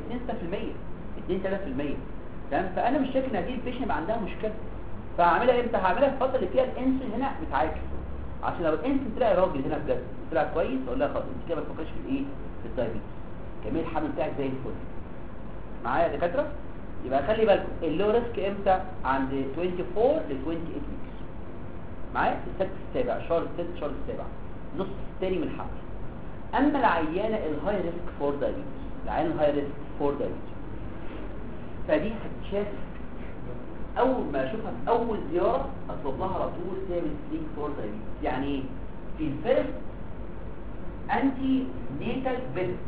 2 6% 2 3% تمام فانا مش شايف ان هذه البيشن يبقى عندها مشكله فهعملها امتى هعملها في الفتره اللي فيها الانسولين هنا متعاكس عشان لو الانسولين طلع راجل هنا بجد طلع كويس اقول لها خلاص انت كده ما تفكرش في الايه في الدايابيتس كميه الحمل بتاعك زي الفل معايا يا دكاتره يبقى خلي بالكم اللو ريسك امتى عند 24 ل 28 ويكس معايا السادس السابع شهر السادس شهر السابع نص الثاني من الحمل اما العيانه الهاي ريسك فور دايابيتس العيانه الهاي ريسك فور دايابيتس فدي هتتشاف اول ما اشوفها في اول زياره اطلب لها على طول تعمل سليك فور دايابيتس يعني ايه في الفيرست انتي نيتال فيزيت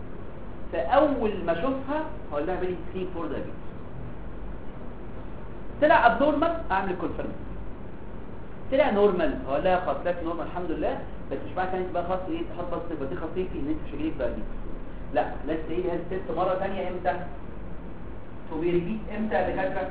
فاول ما اشوفها هقول لها اعملي سليك فور دايابيتس طلع ابنورمال اعمل كونفيرم طلع نورمال هقول لها خلاص لك نورمال الحمد لله بس مش معنى انت بقى خلاص ايه تحط بس يبقى دي خاصيتي ان انت مش هجيلك دايابيتس لا لازم تعيدي هذا التست مره ثانيه امتى تو بي ريبيت امتى يا دكاتره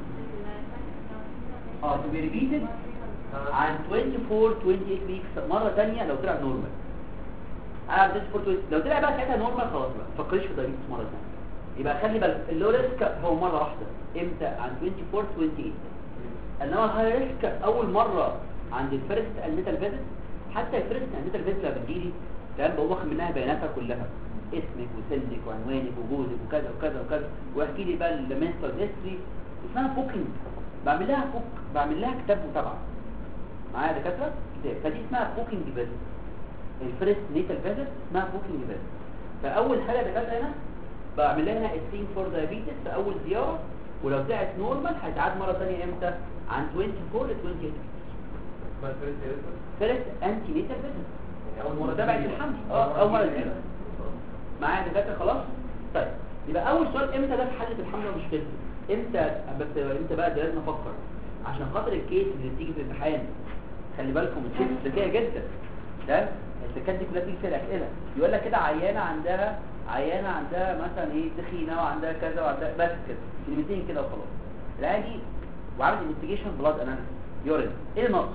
اه تو بي ريبيتد عن 24 28 ويكس مره ثانيه لو طلع نورمال انا 24 لو طلع بقى ساعتها نورمال خلاص بقى ما تفكريش في دايابيتس مره ثانيه يبقى خلي بالك اللو ريسك هو مره واحده امتى عن 24 28 انما الهاي ريسك اول مره عند الفيرست النيتال فيزيت حتى الفيرست النيتال فيزيت لما بتجيلي تمام بقوم واخد منها بياناتها كلها اسمك وسنك وعنوانك وجوزك وكذا وكذا وكذا واحكي لي بقى المنسترال هيستوري اسمها بوكينج بعمل لها بوك بعمل لها كتاب متابعه معايا يا دكاتره كتاب فدي اسمها بوكينج فيزيت الفيرست نيتال فيزيت اسمها بوكينج فيزيت فاول حاجه يا دكاتره هنا بعمل لها هنا ستين فور دايابيتس في اول زياره ولو طلعت نورمال هتعاد مره ثانيه امتى عن 24 ل 28 ما الفريق يا ريت. فيرست انتي نيتال فيزيت يعني أول مرة متابعه تيجي. الحمل اه اول مره تيجي. تجيلك. معايا دكاتره خلاص طيب يبقى اول سؤال امتى ده في حاله الحمل ومشكلته امتى بس امتى بقى ده لازم افكر عشان خاطر الكيس اللي بتيجي في الامتحان خلي بالكم الكيس ذكيه جدا ده السكات دي كلها بتيجي في الاسئله يقول لك كده عيانه عندها عيانه عندها مثلا ايه تخينه وعندها كذا وعندها بس كده كلمتين كده وخلاص العيان دي وعملت انفستيجيشن بلاد اناليسيس يورين ايه النقص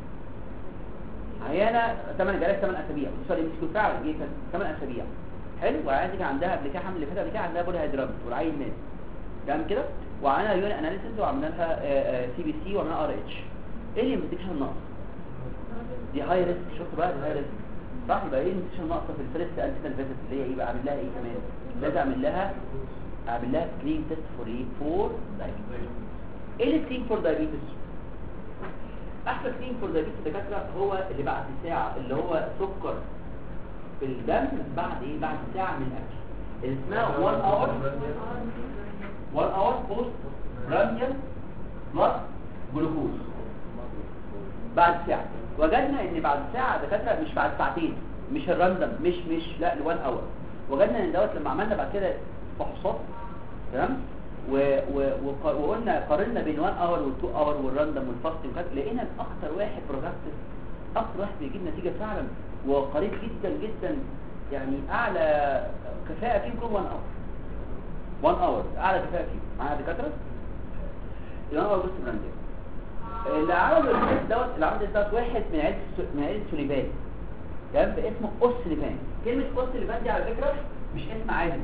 عيانه 8 جالك 8 اسابيع سوري مش كنت فعلا ايه 8 اسابيع حلو وعيانه دي كان عندها قبل كده حمل اللي فات قبل كده عندها بولي هيدرامت والعين مات تمام كده وعملنا يورين اناليسيس وعملنا لها سي بي سي وعملنا ار اتش ايه اللي انفستيجيشن ناقص دي هاي ريسك شفت بقى دي هاي ريسك صح يبقى ايه الانفستيجيشن ناقصه في الفيرست انتينال فيزيت اللي هي ايه بقى اعمل لها ايه كمان لازم اعمل لها اعمل لها سكرين تيست فور ايه فور دايابيتس ايه السكرين فور دايابيتس احسن سكرين فور دايابيتس الدكاتره هو اللي بعد ساعه اللي هو سكر في الدم بعد ايه بعد ساعه من الاكل اللي اسمها 1 اور 1 اور بوست برانديال بلس جلوكوز بعد ساعه وجدنا ان بعد ساعه دكاتره مش بعد ساعتين مش الراندم مش مش لا ال1 اور وجدنا ان دوت لما عملنا بعد كده فحوصات تمام و و وق- وقلنا قارنا بين 1 اور وال2 اور والراندم والفاستنج وكده لقينا ان اكتر واحد برودكتيف اكتر واحد بيجيب نتيجه فعلا وقريب جدا جدا يعني اعلى كفاءه فيهم كلهم 1 اور 1 اور اعلى كفاءه فيهم معايا دكاتره ال1 اور بس برانديال اللي عمل التست دوت اللي عمل التست دوت واحد من عيله الس- من عيله سوليفان تمام اسمه اوسليفان كلمه اوسليفان دي على فكره مش اسم عادي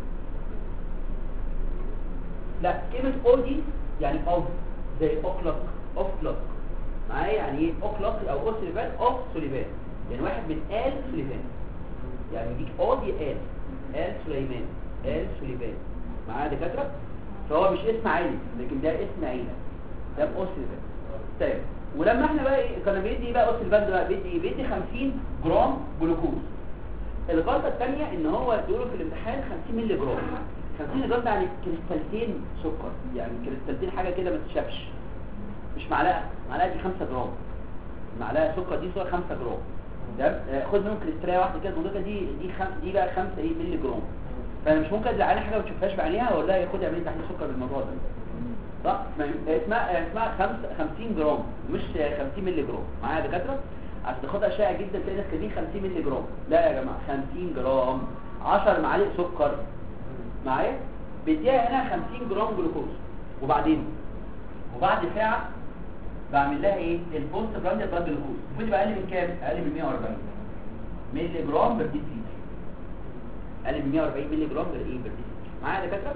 لا كلمه او دي يعني اوف زي اوكلوك اوكلوك معايا يعني ايه اوكلوك او اوسليفان اوف سوليفان يعني واحد من ال سوليفان يعني يديك او دي ال ال سليمان ال سوليفان معايا يا دكاتره فهو مش اسم عائلي لكن ده اسم عيله ده اوسليفان طيب ولما احنا بقى ايه كنا بيدي بقى اوسليفان ده بقى بيدي إيه؟ بيدي 50 جرام جلوكوز الغلطه الثانيه ان هو ادوله في الامتحان 50 مللي جرام 50 مللي جرام ده يعني كريستالتين سكر يعني كريستالتين حاجه كده ما تتشافش مش معلقه معلقه دي 5 جرام معلقه سكر دي صور 5 جرام تمام آه، خد منهم كريستاليه واحده كده البندقه دي دي خم... دي بقى 5 ايه مللي جرام فانا مش ممكن ادي عليها حاجه ما تشوفهاش بعينيها واقول لها خدي اعملي تحليل سكر بالموضوع ده صح اسمها اسمها اسمها خمس- 50 جرام مش 50 مللي جرام معايا يا دكاتره عشان تاخدها شائع جدا تلاقي ناس كاتبين 50 مللي جرام لا يا جماعه 50 جرام 10 معالق سكر معايا بديها هنا 50 جرام جلوكوز وبعدين وبعد ساعه بعمل لها ايه البوست براند بلاد جلوكوز بتبقى اقل من كام اقل من 140 مللي جرام بر ديسيلتر اقل من 140 مللي جرام بر ايه بر ديسيلتر معايا يا دكاتره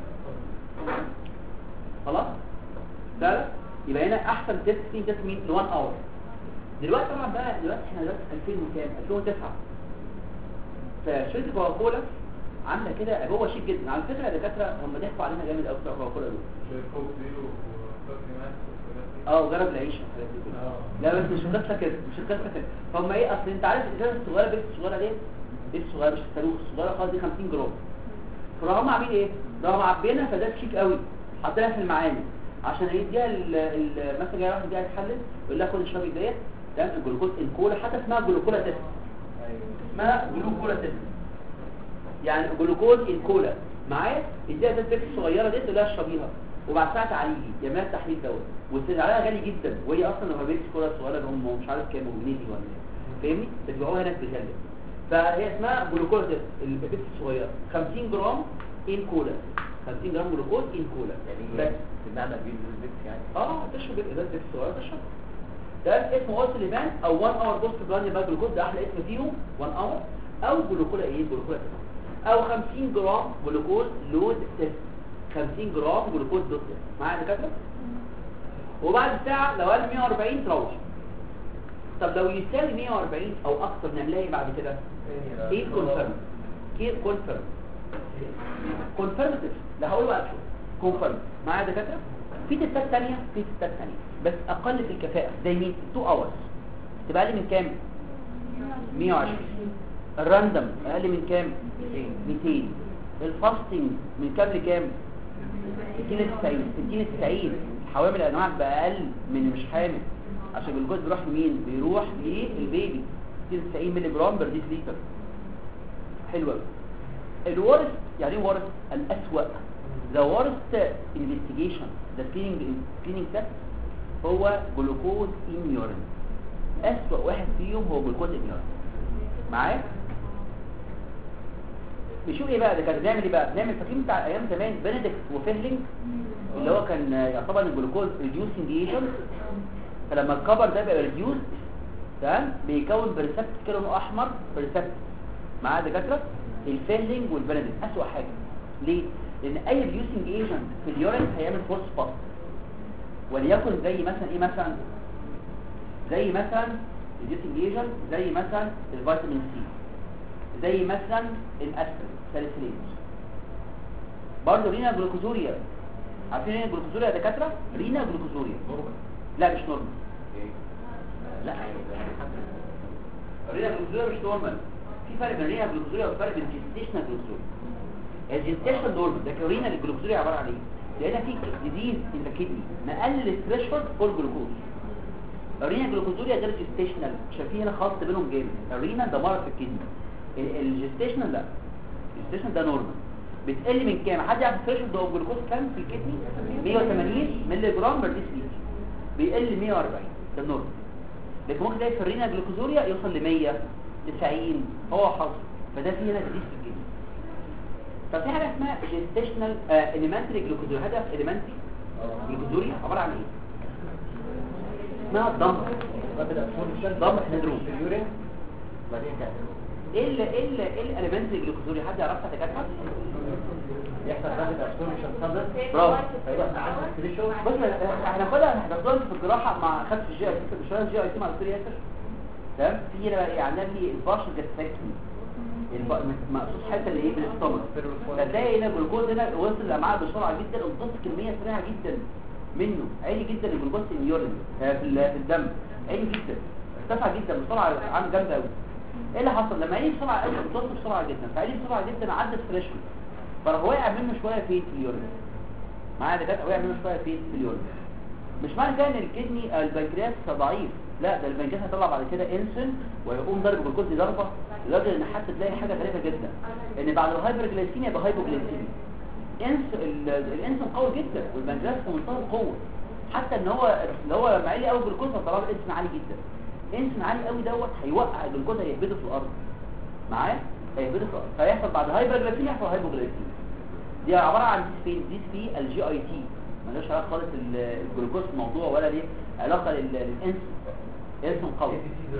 خلاص ده لا. يبقى هنا احسن تيست فيه تيست مين 1 اور دلوقتي طبعا بقى دلوقتي احنا دلوقتي 2000 وكام 2009 فشركه كوكاكولا عامله كده جوه شيك جدا على فكره يا دكاتره هم ضحكوا علينا جامد قوي بتوع كوكاكولا دول شايفوك دي وفاكر ماكس والحاجات دي. اه وجرب العيش والحاجات دي كلها اه. لا بس مش القصه كده مش القصه كده فهم ايه اصل انت عارف الازازه الصغيره بيت الصغيره دي بيت الصغيره مش الصاروخ الصغيره خالص دي 50 جرام فراحوا هم عاملين ايه؟ راحوا معبينها فده شيك قوي حاطينها في المعامل عشان يديها ال- ال- مثلا جاي واحد جاي يتحلل يقول لها خد اشربي ديت تمام الجلوكوز الكولا حتى اسمها جلوكولا تيست اسمها جلوكولا تيست يعني جلوكوز الكولا معايا اديها ده البيكس الصغيره دي تقول لها اشربيها وبعد ساعه تعالي لي يعملها التحليل دوت وسعرها غالي جدا وهي اصلا لما بيكس كولا صغيره هم مش عارف كام جنيه ولا ايه فاهمني بتبيعوها هناك بغالي فهي اسمها جلوكوز تيست البيكس الصغيره 50 جرام ان كولا 50 جرام جلوكوز ان كولا يعني بس بمعنى بينزل البيكس يعني اه تشرب ازازه بيبسي صغيره تشرب ده اسمه اوسليفان او 1 اور بوست براند بقى جلوكوز ده احلى اسم فيهم 1 اور او جلوكولا ايه جلوكولا تيست او 50 جرام جلوكوز لود تيست 50 جرام جلوكوز لود تيست معايا يا دكاتره وبعد ساعه لو قال 140 تروح طب لو يساوي 140 او اكتر نعملها ايه بعد كده ايه كونفيرم ايه كونفيرم كونفيرمتيف لا هقول بقى شوف كونفيرم معايا يا دكاتره في تستات ثانيه في تستات ثانيه بس اقل في الكفاءه زي مين 2 اورز تبقى اقل من كام 120 الراندوم اقل من كام 200 الفاستنج من كام لكام 60 90 60 90 الحوامل انواع باقل من مش حامل عشان الجلوكوز بيروح لمين بيروح للبيبي 60 90 مللي جرام بر لتر حلو قوي الورست يعني ايه ورست الاسوأ the worst investigation the cleaning cleaning test هو جلوكوز in urine اسوأ واحد فيهم هو جلوكوز in urine معايا بيشوف ايه بقى ده كان بنعمل ايه بقى بنعمل فاكرين بتاع ايام زمان بنديكت وفيهلينج اللي هو كان يعتبر الجلوكوز ريديوسنج ايجنت فلما الكبر ده بيبقى ريديوس تمام بيكون بريسبت كده لونه احمر بريسبت معاه دكاتره الفيلنج والبنديكت اسوأ حاجه ليه لان اي ريديوسنج ايجنت في اليورين هيعمل فورس باس وليكن زي مثلا ايه مثلا زي مثلا ريديوسنج ايجنت زي مثلا الفيتامين سي زي مثلا الاسبرين ساليسيليت برضه رينا جلوكوزوريا عارفين رينا جلوكوزوريا يا دكاتره رينا جلوكوزوريا لا مش نورمال لا رينا جلوكوزوريا مش نورمال في فرق بين رينا جلوكوزوريا وفرق بين جيستيشنال جلوكوزوريا الجيستيشنال نورمال لكن رينا الجلوكوزوريا عباره عن ايه لان في ديزيز ان ذا كدني مقلل الثريشولد فور جلوكوز الرينا جلوكوزوريا غير جيستيشنال عشان في هنا خلط بينهم جامد الرينا ده مرض في الكدني الجيستيشنال لا الجيستيشنال ده نورمال بتقل من كام حد يعرف الثريشولد ده جلوكوز كام في الكدني 180 مللي جرام بر ديسليتر بيقل 140 ده نورمال لكن ممكن تلاقي في الرينا جلوكوزوريا يوصل ل 100 90 هو حظ فده في هنا ديزيز في الكدني طب في حاجه اسمها جيستيشنال اليمنتري جلوكوزوريا هدف اليمنتري جلوكوزوريا عباره عن ايه اسمها الضم ضم سندروم اليورين بعدين كده ايه ال ايه ال ايه الاليمنتري جلوكوزوريا حد يعرفها يا دكاتره يحصل رابد ابسوربشن صدر برافو فيبقى عندك ثريشولد بص هناخدها هناخدها في الجراحه مع خدت في الجي اي تي شويه الجي اي تي مع الدكتور ياسر تمام في هنا بقى ايه عندنا لي البارشل جاستريكتومي مقصود حته اللي ايه بالاستومك فتلاقي هنا الجلوكوز هنا وصل الامعاء بسرعه جدا امتص كميه سريعه جدا منه عالي جدا الجلوكوز في اليورين آه، في ال- في الدم عالي جدا ارتفع جدا بسرعه عام جامده قوي ايه اللي حصل لما عالي بسرعه قوي امتص بسرعه جدا فعالي بسرعه جدا عدت ثريشولد فراح وقع منه شويه فين في اليورين معايا ده كده وقع منه شويه فين في اليورين مش معنى كده ان الكدني آه، البنكرياس ضعيف لا ده البنكرياس هيطلع بعد كده انسولين ويقوم ضرب الجلوكوز دي ضربه لدرجه ان حتى تلاقي حاجه غريبه جدا ان بعد الهايبرجلايسيميا يبقى هايبوجلايسيميا انس ال- الانسولين قوي جدا والبنكرياس في منتهى القوه حتى ان هو اللي هو لما عالي قوي الجلوكوز فطلع له انسولين عالي جدا انسولين عالي قوي دوت هيوقع الجلوكوز هيهبده في الارض معايا هيهبده في الارض فيحصل بعد هايبرجلايسيميا يحصل هايبوجلايسيميا دي عباره عن ديس فين ديس في الجي اي تي ملوش علاقه خالص ال- الجلوكوز في الموضوع ولا ليه علاقه لل- للانسولين انسولين قوي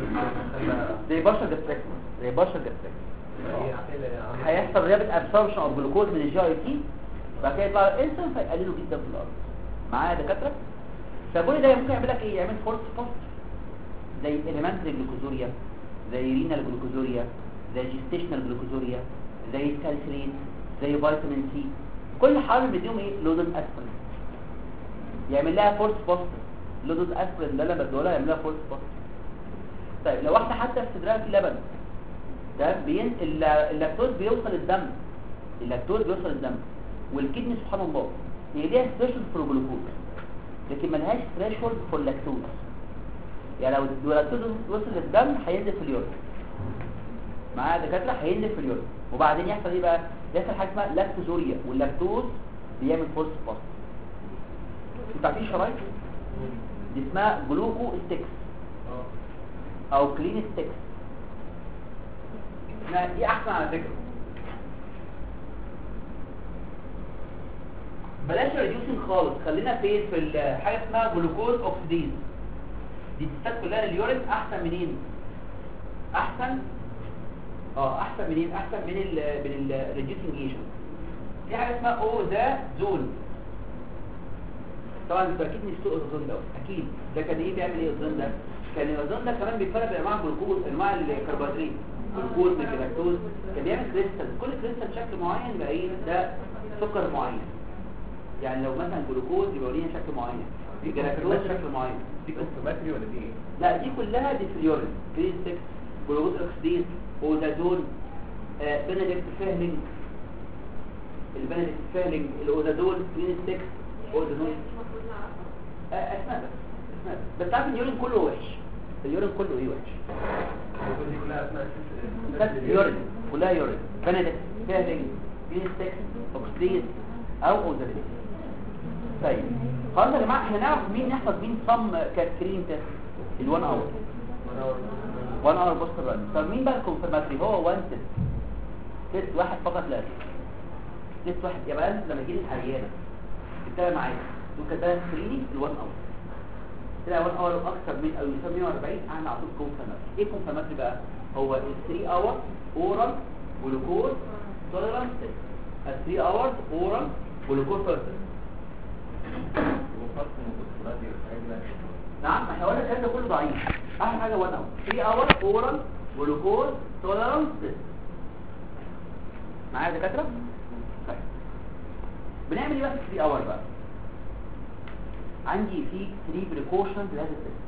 زي بشر جاستريكتوم زي بشر جاستريكتوم هيحصل ريابت ابسوربشن اوف جلوكوز من الجي اي تي بعد كده يطلع الانسولين فيقلله جدا في الارض معايا يا دكاتره فكل ده ممكن يعمل لك ايه يعمل فورس فاست زي اليمنتري جلوكوزوريا زي رينال جلوكوزوريا زي جيستيشنال جلوكوزوريا زي سالسيليت زي فيتامين سي كل حرف بيديهم ايه لودن اسبرين يعمل لها فورس فاست لودن اسبرين ده لما بدولها يعمل لها فورس فاست طيب لو واحده حتى في صدرها في لبن ده بين الل- اللاكتوز بيوصل الدم اللاكتوز بيوصل الدم والكدني سبحان الله هي ليها ثريشولد فور جلوكوز لكن ملهاش ثريشولد فور لاكتوز يعني لو اللاكتوز وصل للدم هينزل في اليورين معايا دكاتره هينزل في اليورين وبعدين يحصل ايه بقى يحصل حاجه اسمها لاكتوزوريا واللاكتوز بيعمل فورس باست انتوا عارفين الشرايط دي اسمها جلوكو ستيكس او كلين ستيكس اسمها دي احسن على فكره بلاش ريديوسنج خالص خلينا فين في ال- حاجه اسمها جلوكوز اوكسيديز دي تستات كلها لليورين احسن منين احسن اه احسن منين احسن من ال من الريديوسنج ايجنت في حاجه اسمها او ذا زون طبعا انتوا اكيد نسيتوا الاوزون دوت اكيد ده كان ايه بيعمل ايه الاوزون ده كان الاوزون ده كمان بيفرق بين انواع الجلوكوز انواع الكربوهيدرات جلوكوز ميكرولاكتوز كان بيعمل كريستال كل كريستال شكل معين يبقى ايه ده سكر معين يعني لو مثلا جلوكوز يبقى ليه شكل معين الجلاكتوز شكل معين دي كونفرماتري ولا دي ايه؟ لا دي كلها دي في اليورين كريز 6 جلوكوز اوكسيديز اوزازون آه بنديكت فيهلينج البناديل فيلنج الاوزادول كلين 6 اوزادول آه، اسماء بس اسماء بس بس عارف اليورين كله وحش اليورين كله ايه وحش دي كلها اسماء بس يورين كلها يورين بناديل فيلنج كلين 6 اوكسيد او اوزادول طيب خلاص يا جماعه احنا نعرف مين نحفظ مين صم كاسكرين تيست ال1 اور 1 اور بوستر ران طب مين بقى الكونفرماتري هو وان تيست تيست واحد فقط لا غير. تيست واحد يبقى انت لما تجيلي العيانه تتابع معايا تقول كده سكريني ال1 اور تلاقي 1 اور اكثر من او يساوي 140 اعمل على طول كونفرماتري ايه كونفرماتري بقى هو ال 3 اور اورال جلوكوز توليرانس تيست ال 3 اور اورال جلوكوز توليرانس نعم ما احنا قلنا الكلام ده كله ضعيف اهم حاجه 1 اور 3 اور اورال جلوكوز توليرانس تيست معايا يا دكاتره طيب بنعمل ايه بقى في 3 اور بقى عندي في 3 بريكوشنز لهذا التست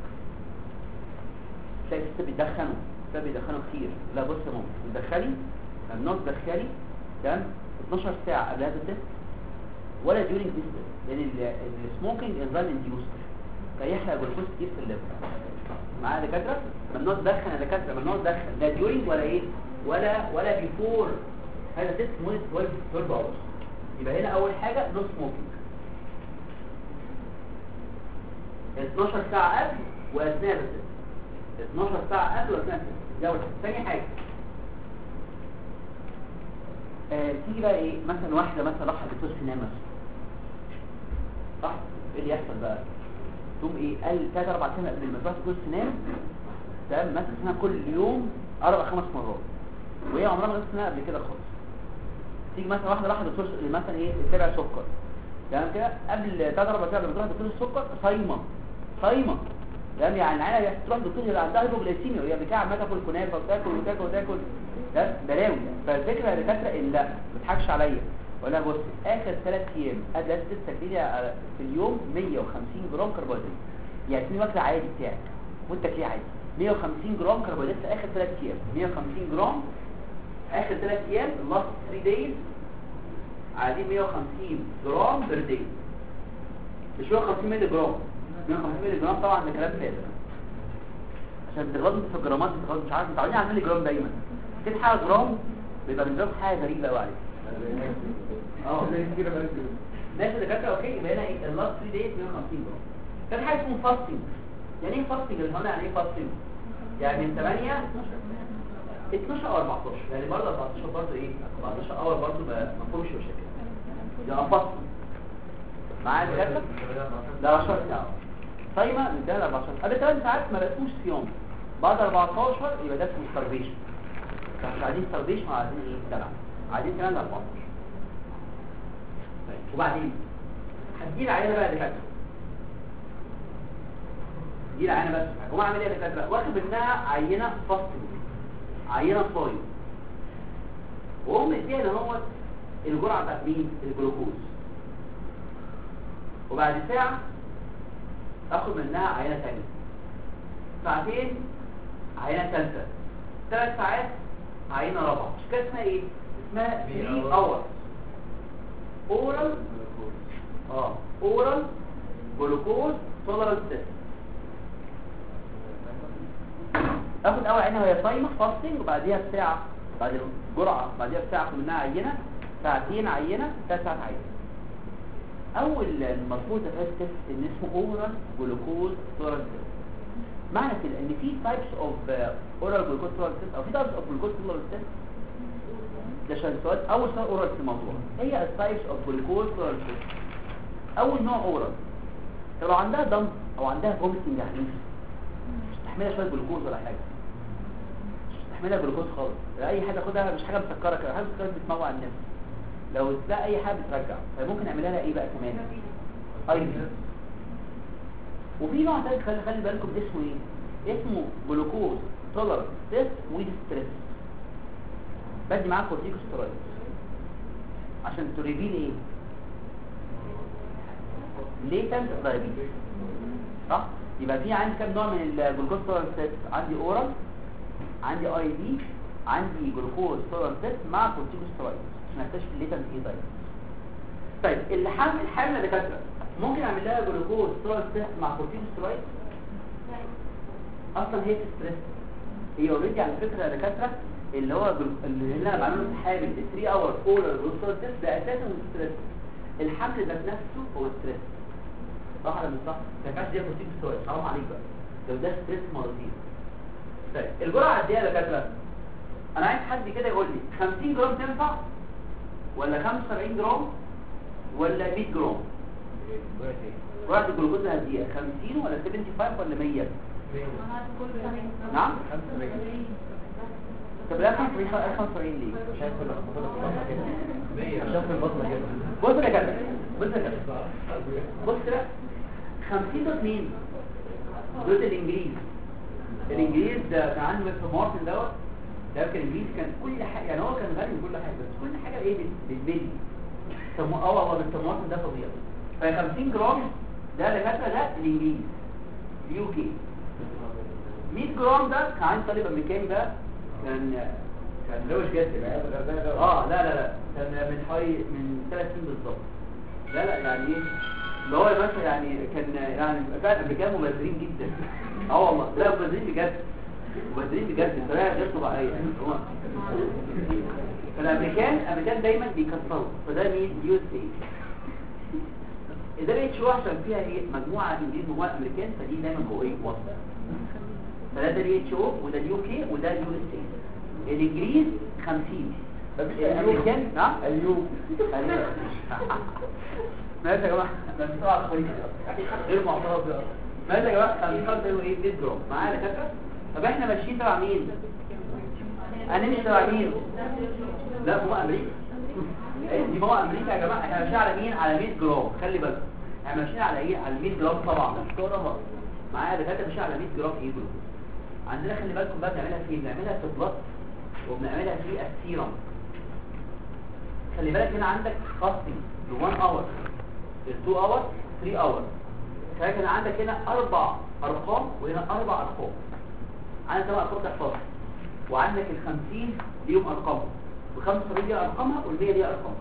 تلاقي الست بيدخنوا ده بيدخنوا كتير لا بص يا ماما بتدخلي ممنوع تدخلي تمام 12 ساعه قبل هذا التست ولا during this test لان السموكينج انزال انديوس فيحرق جلوكوز كتير في الليفر معايا يا دكاتره ممنوع تدخن يا دكاتره ممنوع تدخن لا during ولا ايه ولا ولا بيفور هذا تيست مده 12 12 hours يبقى هنا اول حاجه نو سموكينج 12 ساعه قبل واثناء التست 12 ساعه قبل واثناء التست دي اول حاجه ثاني حاجه آه تيجي بقى ايه مثلا واحده مثلا راحت دكتور سنان مثلا صح ايه اللي يحصل بقى تقوم ايه قال 3 4 سنين قبل ما تروح دكتور سنان تمام مثلا سنان كل يوم اربع خمس مرات وهي عمرها ما غسلت سنان قبل كده خالص تيجي مثلا واحده راحت دكتور س- مثلا ايه تتابع سكر تمام كده قبل 3 4 سنين قبل ما تروح دكتور السكر صايمه صايمه تمام يعني العيله تروح دكتور اللي عندها هايبوغليسيميا وهي بتاع عماله تاكل كنافه وتاكل وتاكل وتاكل ده بلاوي فالفكره يا دكاتره ان لا ما تضحكش عليا ولا بص اخر ثلاث ايام قبل تستكلي في اليوم 150 جرام كربوهيدرات يعني تكون واكله عادي بتاعك وانت كليه عادي 150 جرام كربوهيدرات في اخر ثلاث ايام 150 جرام اخر ثلاث ايام last 3 days عادي 150 جرام بير داي مش 150 مللي جرام 150 مللي جرام طبعا ده كلام فارغ عشان بتغلط في الجرامات بتغلط مش عارف متعودين على المللي جرام دايما كده حاجه جرام بيبقى بالنسبه لك حاجه غريبه قوي عليك اه ماشي دكاتره اوكي يبقى هنا ايه اللاست 3 دايز 150 جرام كان حاجه اسمه فاستنج يعني ايه فاستنج اللي هنا يعني ايه فاستنج يعني من 8 12 او 14 يعني برضه 14 برضه ايه 14 اور برضه ما ما فيهوش مشاكل يبقى فاستنج معايا دكاتره ده 10 ساعات صايمه من 3 ل 14 قبل 3 ساعات ما بقتوش صيام بعد 14 يبقى ده اسمه starvation فمش عايزين starvation وعايزين ايه دلع عايزين كمان 14 طيب وبعدين هدي العينه بقى دكاتره دي العينه بس هقوم اعمل ايه يا دكاتره واخد منها عينه فاستنج عينه صايم واقوم مديها اللي هو الجرعه بتاعت مين الجلوكوز وبعد ساعه اخد منها عينه ثانيه ساعتين عينه ثالثه ثلاث ساعات عينه رابعه مش كده اسمها ايه اسمها 3 اور اورال اه اورال جلوكوز تولرانس تيست اخد اول عينه وهي صايمه فاستنج وبعديها بساعه بعد الجرعه بعديها بساعه اخد منها عينه ساعتين عينه ثلاث ساعات عينه اول المفروض ده تيست ان اسمه اورال جلوكوز تولرانس تيست معنى كده ان في تايبس اوف اورال جلوكوز تولرانس تيست او في تايبس اوف جلوكوز تولرانس تيست ده عشان سؤال اول سؤال اورال في الموضوع هي التايبس اوف جلوكوز تولرانس تيست اول نوع اورال طب لو عندها دم او عندها فوميتنج عنيف مش مستحمله شويه جلوكوز ولا حاجه مش مستحمله جلوكوز خالص لا اي حاجه خدها مش حاجه مسكره كده حاجه مسكره بتموع الناس لو تلاقي اي حاجه بترجع فممكن نعملها لها ايه بقى كمان اي بي وفي نوع تاني خلي خلي بالكم اسمه ايه اسمه جلوكوز تولرانس تيست ويز ستريس بدي معاه كورتيكوستيرويد عشان تريفيل ايه ليتنت دايابيتس صح يبقى في عندي كام نوع من الجلوكوز تولرانس تيست عندي اورال عندي اي بي عندي جلوكوز تولرانس تيست مع كورتيكوستيرويد عشان اكتشف الليتنت ايه طيب طيب اللي حامل الحامل يا دكاتره ممكن اعمل لها جلوكوز سترويد مع كورتيكوسترويد اصلا هي في ستريس هي اوريدي على فكره يا دكاتره اللي هو جلو- اللي انا بعمله في حامل 3 اور اورال جلوكوز تيست ده اساسا ستريس الحمل ذات نفسه هو ستريس صح ولا مش صح؟ ما ينفعش دي كورتيكوسترويد حرام عليك بقى لو ده ستريس مرتين طيب الجرعه قد ايه يا دكاتره؟ انا عايز حد كده يقول لي 50 جرام تنفع ولا 75 جرام ولا 100 جرام جرعه الجلوكوز هديها 50 ولا 75 ولا 100 نعم طب لا 75 75 ليه عشان في البطن كده بص يا جدع بص يا جدع بص كده 50 ده مين دول الانجليز الانجليز ده كان عنده مستر مارتن دوت ده كان انجليز كان كل حاجه يعني هو كان غني كل حاجه بس كل حاجه ايه بال- بالملي سموه اه هو مستر مارتن ده فظيع ف 50 جرام ده اللي فاكره ده الانجليز اليو كي 100 جرام ده كان عندي طالب امريكاني بقى كان كان روش جدا اه لا لا لا كان من حوالي من ثلاث سنين بالظبط لا لا يعني ايه اللي هو مثلا يعني كان يعني فعلا الامريكان مبذرين جدا اه والله لا مبذرين بجد مبذرين بجد بطريقه غير طبيعيه يعني هو فالامريكان الامريكان دايما بيكسروا فده مين يو اس اي اذا لقيت شو عشان فيها ايه مجموعه انجليز مجموعه امريكان فدي دايما قويه واضحه فده ده الاتش او وده اليو كي وده اليو اس اي الانجليز 50 الامريكان نعم ايوب أيوة. ماشي يا جماعه ده مش طبعا خليج غير معترض بيه ماشي يا جماعه 50 خمسة يقولوا ايه 100 جرام معايا دكاتره طب احنا ماشيين تبع مين هنمشي تبع مين لا هو امريكا إيه دي هو امريكا يا جماعه احنا ماشيين على مين على 100 جرام خلي بالك احنا ماشيين على ايه على 100 جرام طبعا معايا دكاتره ماشيين على 100 جرام ايه دول عندنا خلي بالكم بقى بنعملها فين بنعملها في البلط وبنعملها في السيرم خلي بالك هنا عندك فاستنج ل 1 اور ل 2 اور 3 اور خلي بالك هنا عندك هنا اربع ارقام وهنا اربع ارقام عندك ثمان ارقام تحفظها وعندك ال 50 ليهم ارقامهم وال 75 ليها ارقامها وال 100 ليها ارقامها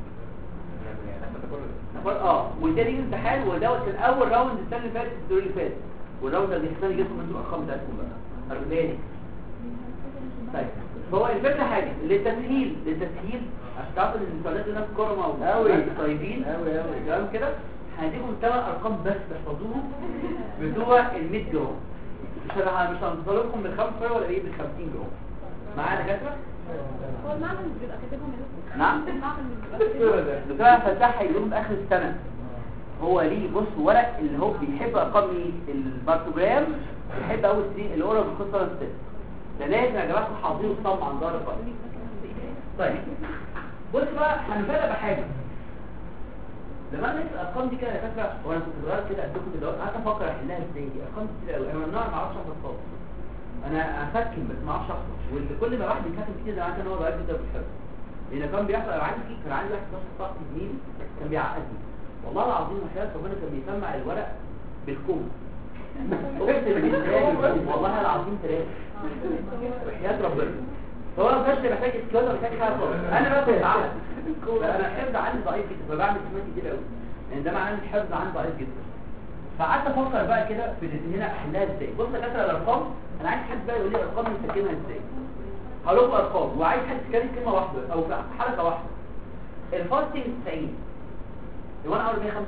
نقول اه وده ليه امتحان ودوت كان اول راوند السنه اللي فاتت الدور اللي فات والراوند اللي السنه اللي جايه انتوا الارقام بتاعتكم بقى ارجلاني طيب هو الفكره حاجه للتسهيل للتسهيل عشان تعرفوا ان السؤالات دي ناس كرمه أوي. وناس طيبين أوي أوي. تمام كده هنديكم ثمان ارقام بس تحفظوهم بتوع ال 100 جرام مش هن- مش هنطلبكم بال 5 ولا ايه بال 50 جرام معايا دكاتره هو المعمل مش بيبقى كاتبهم يا دكتور؟ نعم. المعمل مش بيبقى كاتبهم دكتور فتاح هيقولهم اخر السنه هو ليه بص ورق اللي هو بيحب ارقام ايه البارتوجرام بيحب اول سي اللي هو بالخصوص الست ده لازم يا جماعه تكونوا حافظين الصم عن ظهر الفرق طيب بص بقى هنفرق بحاجه لما انا لقيت الارقام دي كده يا فاكره وانا كنت صغير كده قدكم كده قعدت افكر احلها ازاي دي ارقام كتير قوي انا من النوع ما اعرفش احفظ خالص انا افكر بس ما اعرفش احفظ وكل ما واحد بيتكلم كتير ده معناه ان هو ضعيف جدا في الحفظ لان كان بيحصل انا عندي كان عندي واحد 12 صاحب زميلي كان بيعقدني والله العظيم وحياة ربنا كان بيسمع الورق بالكوم اقسم بالله والله العظيم ثلاثه وحياة ربنا هو انا مش محتاج اسكيوت ولا محتاج حاجه خالص انا بقى كنت عقد انا الحفظ عندي ضعيف جدا فبعمل كميات كتير قوي لان ده معناه ان الحفظ عندي ضعيف جدا فقعدت افكر بقى كده في ال- هنا احلها ازاي بص يا كاتره الارقام انا عايز حد بقى يقول لي الارقام دي نسكنها ازاي هقول لكم ارقام وعايز حد يتكلم كلمه واحده او في حركه واحده الفاستنج 90 وانا اول 165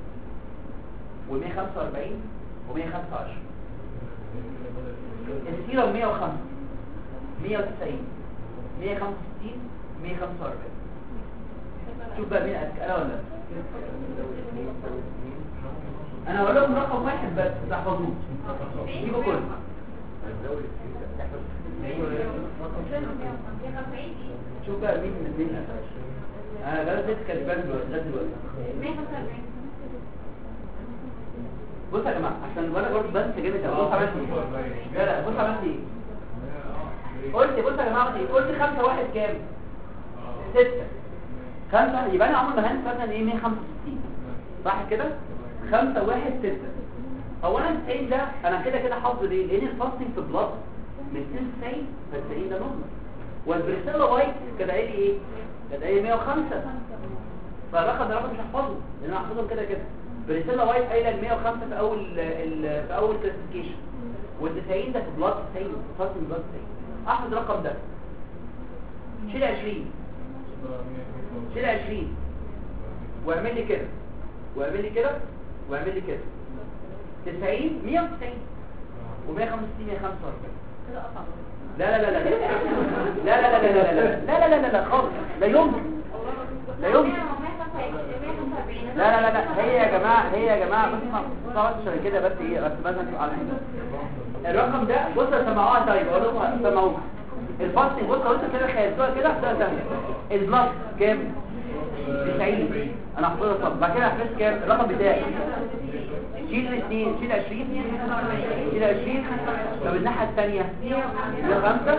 و145 و125 السيرم 105 190 165 145 شوف بقى مين اذكى انا ولا لا؟ انا هقول لكم رقم واحد بس تحفظوه جيبوا كله شوف بقى مين من مين انا بقى زيت كسبان دلوقتي لغاية دلوقتي بص يا جماعه عشان وانا برضه بنسى جامد قوي بص عملت ايه لا لا بص عملت ايه قلت بص يا جماعه عملت ايه قلت خمسة واحد كام ستة خمسة يبقى انا عمر ما هنسى مثلا ايه 165 صح كده خمسة واحد ستة هو انا 90 ده انا كده كده حافظه ليه لان الفاستنج في بلاد من 92 ف 90 ده نورمال والبريسيلا وايت كده قال لي ايه كانت قايله 105 فالرقم ده رقم مش هحفظه لان انا هحفظهم كده كده بريسيلا وايت قايله ال 105 في اول ال- في اول كلاسيفيكيشن وال 90 ده في بلاد 90 فاصل بلاد 90 احفظ الرقم ده شيل 20 شيل 20 واعمل لي كده واعمل لي كده واعمل لي كده 90 190 و165 145 كده قطع لا لا لا لا لا لا لا لا لا لا لا لا لا لا لا خالص لا يمكن لا يمكن لا لا لا لا هي يا جماعه هي يا جماعه بس ما تقعدش عشان كده بس ايه بس مثلا على حاجه الرقم ده بص سمعوها طيب اقول لكم سمعوها الفاستنج بص لو انت كده خيلتوها كده ده ثانيه البلس كام 90 انا هحطها طب بعد كده هحفظ كام الرقم بتاعي شيل الاثنين شيل 20 شيل 20 طب الناحيه الثانيه 105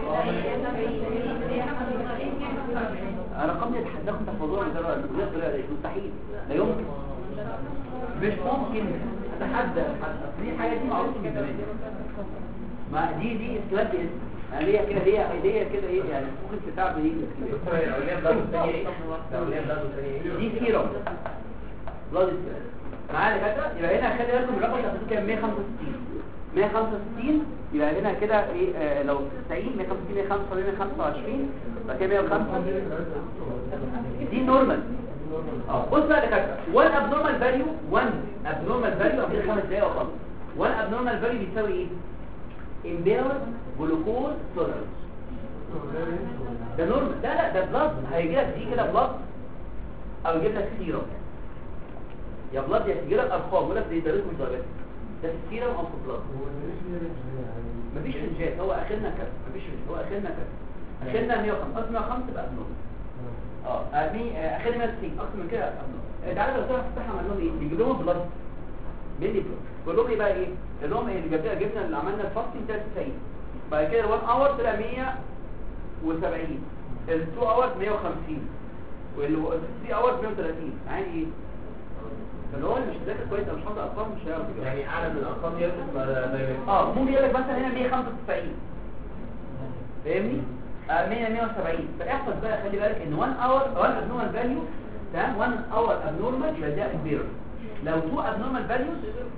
انا رقم يتحداكم تحفظوها من ذره بطريقه مستحيل لا يمكن مش ممكن اتحدى أتحدى. دي حاجه دي معروفه من زمان ما دي دي اسكلاب باسم يعني ليا كده ليا ليا كده ايه يعني ممكن تتعب دي الاولياء بلاد الثانيه ايه الاولياء بلاد الثانيه ايه دي سيرم بلاد سيرم معايا دكاتره يبقى هنا خلي بالكم الرقم اللي هتحطوه كام 165 165 يبقى هنا كده ايه آه لو 90 165 125 125 يبقى كده 105 دي نورمال اه بص بقى يا دكاتره 1 ابنورمال فاليو 1 ابنورمال فاليو في خمس دقايق وخلاص 1 ابنورمال فاليو بيساوي ايه امبيرد جلوكوز تولرنس ده نورمال لا لا ده بلاد هيجي لك دي كده بلاد او يجيب لك سيرم يا بلاد يا يجي لك ارقام يقول لك دي ده رقم درجات ده السيرم او في بلاد مفيش رنجات هو اخرنا كده مفيش رنجات هو اخرنا كده اخرنا 105 اصل 105 بقى بنورمال اه أمي- آه، اخرنا 160 اكتر من كده ابنورمال تعالى لو تعرف تفتحها عملنا ايه بيجيب لهم بلاد ملي بلاد كل لهم ايه بقى ايه قال لهم ايه اللي جبنا جبنا اللي عملنا الفاستنج 93 بعد كده 1 اور طلع 170 ال 2 اور 150 وال 3 اور 130 يعني ايه فاللي هو اللي مش مذاكر كويس او مش حافظ ارقام مش هيعرف يجاوب يعني اعلى من الارقام دي اسمها دايركت اه ممكن يقول لك مثلا هنا 195 فاهمني آه 100 170 فاحفظ بقى خلي بالك ان 1 اور 1 ابنورمال فاليو تمام 1 اور ابنورمال يبقى ده امبيرال لو 2 ابنورمال فاليوز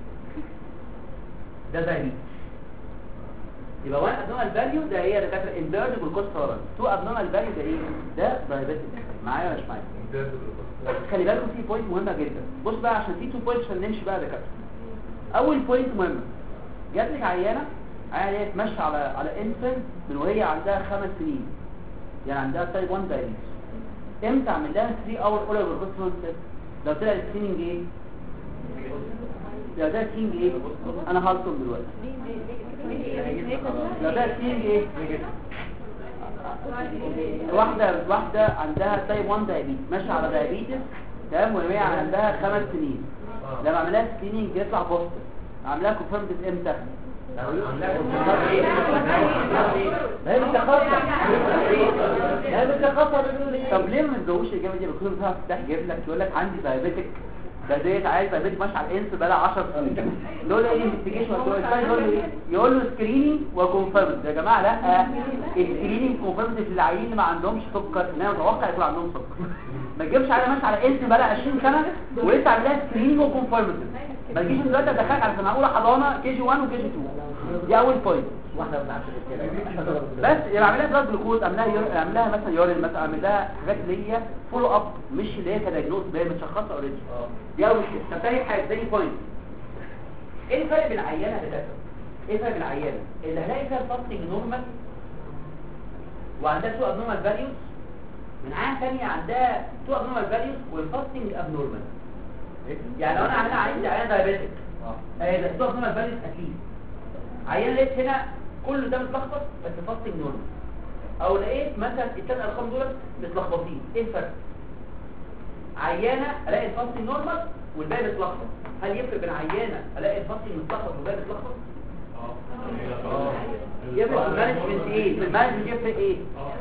ده دايبيتس يبقى 1 ابنورمال فاليو ده هي دكاتره امبيرد جلوكوز تولرنس 2 ابنورمال فاليو ده ايه ده دايابيتس معايا ولا مش معايا خلي بالكم في بوينت مهمه جدا بص بقى عشان في تو بوينتس عشان نمشي بقى يا دكاتره اول بوينت مهمه جات لك عيانه عيانه هي تمشي على على انفنت من وهي عندها خمس سنين يعني عندها تايب 1 دايابيتس امتى اعمل لها 3 اور اولى جلوكوز تيست لو طلع السكريننج ايه لو ده السكريننج ايه انا هرسم دلوقتي لو ده السكريننج ايه واحدة واحدة عندها تايب 1 دايابيتس ماشية على دايابيتس تمام وهي عندها خمس سنين لما عملها سكريننج يطلع بوزيتيف عملها كونفيرمد امتى؟ ما هي متخصصة ما هي متخصصة طب ليه ما تجوش الإجابة دي بكل بتاعها تفتح جيب لك يقول لك عندي دايابيتك ده ديت عايز دايابيتك ماشي على الانس بقى 10 سنين دول ايه انفستيجيشن يقول له ايه يقول له سكريننج وكونفيرمد يا جماعه لا السكريننج كونفيرمد في العيانين اللي ما عندهمش سكر ان انا متوقع يكون عندهم سكر ما تجيبش على ماشي على انس بقى 20 سنه ولسه عاملها سكريننج وكونفيرمد ما تجيش دلوقتي ادخلك على سنه اولى حضانه كي جي 1 وكي جي 2 دي اول بوينت واحدة من عشرة كده بس يبقى اعمل لها بلاد جلوكوز اعمل لها يور- اعمل لها مثلا يورين مثلا اعمل لها حاجات اللي هي فولو اب مش اللي هي كدايجنوز اللي هي متشخصه اوريدي دي اول شيء طب تاني حاجه تاني بوينت ايه الفرق بين العيانه هدفها ايه الفرق بين العيانه اللي هلاقي فيها الفاستنج نورمال وعندها تو ابنورمال فاليوز من عيانه ثانيه عندها تو ابنورمال فاليوز والفاستنج ابنورمال يعني لو انا عاملها عندي عيانه دايابيتك ايه ده تو ابنورمال فاليوز اكيد عيان لقيت هنا كل ده متلخبط بس فاستنج نورمال او لقيت مثلا الثلاث ارقام دول متلخبطين ايه الفرق عيانه الاقي الفاستنج نورمال والباقي متلخبط هل يفرق بين عيانه الاقي الفاستنج متلخبط والباقي متلخبط يفرق في المانجمنت ايه في المانجمنت يفرق ايه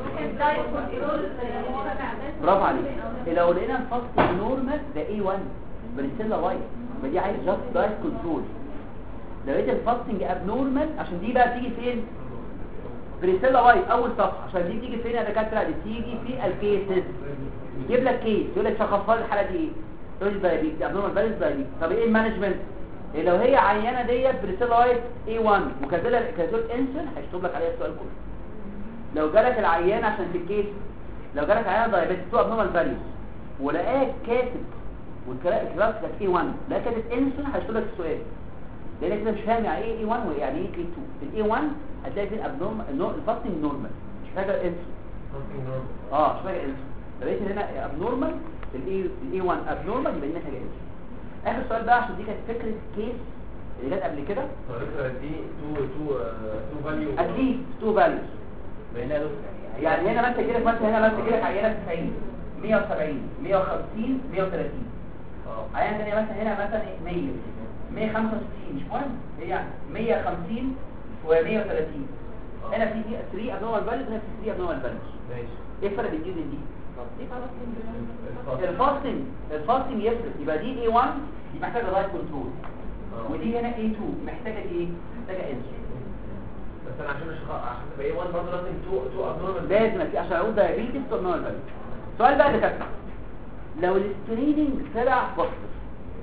برافو عليك لو لقينا الفاستنج نورمال ده اي 1 بريسيلا وايت ما دي عايز جاست دايت كنترول لو لقيت الفاستنج ابنورمال عشان دي بقى تيجي فين بريسيلا وايت اول صفحه عشان دي تيجي فين يا دكاتره دي تيجي في الكيسز يجيب لك كيس يقول لك شخصها لي الحاله دي ايه تقول لي دايابيت ابنورمال فاليز دايابيت طب ايه المانجمنت إيه لو هي عينه ديت بريسيلا وايت A1 وكاتبه كاتبه انسولين هيكتب لك عليها السؤال كله لو جالك العيان عشان في الكيس لو جالك عيان دايابيت تو ابنورمال فاليز ولقاك كاتب والكلام كانت A1 لا كاتب انسولين هيكتب لك السؤال لانك كده مش فاهم يعني ايه A1 ويعني ايه A2 في ال A1 هتلاقي في الابنورمال الفاستنج نورمال مش فاكر انسولين something normal اه مش فاكر انسولين لو لقيت هنا ابنورمال في ال A ال A1 ابنورمال يبقى هنا حاجه انسولين اخر سؤال بقى عشان دي كانت فكره كيس اللي جت قبل كده طب فكرة دي تو تو تو فاليو اتليست تو فاليوز بينها دول يعني هنا مثلا كده مثلا هنا مثلا كده عينه 90 170 150 130 اه عينه ثانيه مثلا هنا مثلا 100 165 مش مهم هي يعني 150 و130 هنا في 3 ابنورمال فاليوز هنا في 3 ابنورمال فاليوز ماشي ايه الفرق بين دي وبين دي دي خلاص الفاصل. الفاستنج الفاستنج يفرق يبقى دي A1 دي محتاجه رايت كنترول آه. ودي هنا A2 محتاجه ايه محتاجه انسولين بس انا عشان مش عشان تبقى ايه 1 برضه لازم تو تو ابنورمال لازم في عشان اقول دايابيتس تبنور الفاليوز سؤال بقى دكاتره لو السكريننج طلع بوزيتيف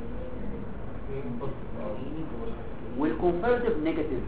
والكونفيرتيف نيجاتيف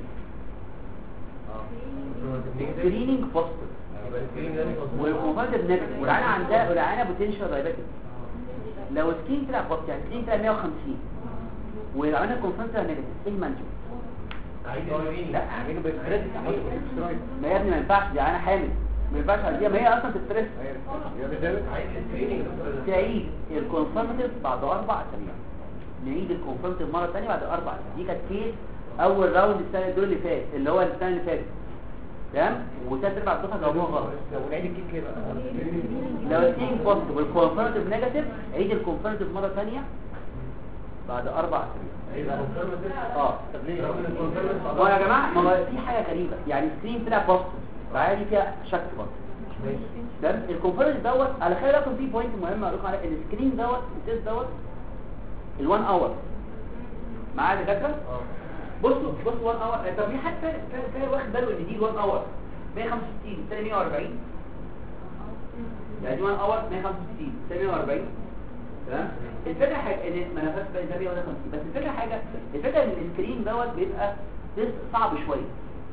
سكريننج بوزيتيف يبقى السكرين ده مظبوط والكونفيرتيف نيجاتيف والعينه عندها والعينه بوتنشال دايابيتس لو السكرين طلع بوزيتيف يعني السكرين طلع 150 والعينه كونفيرتيف نيجاتيف ايه المانجمنت عايز السكرين لا اعمله بالكريدت ما يا ابني ما ينفعش دي عينه حامل ما ينفعش اديها ما هي اصلا تستريس عايز السكريننج تعيد الكونفرماتيف بعد اربع اسابيع نعيد الكونفرماتيف مره ثانيه بعد اربع اسابيع دي كانت كيس اول راوند السنه دول اللي فات اللي هو السنه اللي فاتت تمام وثلاث ارباع الدفعه جاوبوها غلط ونعيد الكيك ليه بقى لو التيم بوزيتيف والكونفرماتيف نيجاتيف عيد الكونفرماتيف مره ثانيه بعد اربع اسابيع عايز الكونفيرماتيف اه طب ليه رغم ان الكونفيرماتيف ما هو يا جماعه ما هو في حاجه غريبه يعني سكرين طلع بوزيتيف فعادي فيها شك برضه ماشي تمام الكونفرنس دوت على خلي بالكم في بوينت مهمه اقول لكم عليها السكرين دوت التيست دوت ال1 اور معايا يا دكاتره اه بصوا بصوا 1 اور طب في حد فاهم فاهم- فاهم واخد باله ان دي 1 اور 165 الثاني 140 يعني دي 1 اور 165 الثاني 140 تمام الفكره حاجه ان ما انا فاكر بقى ده 150 بس الفكره حاجه الفكره ان السكرين دوت بيبقى تيست صعب شويه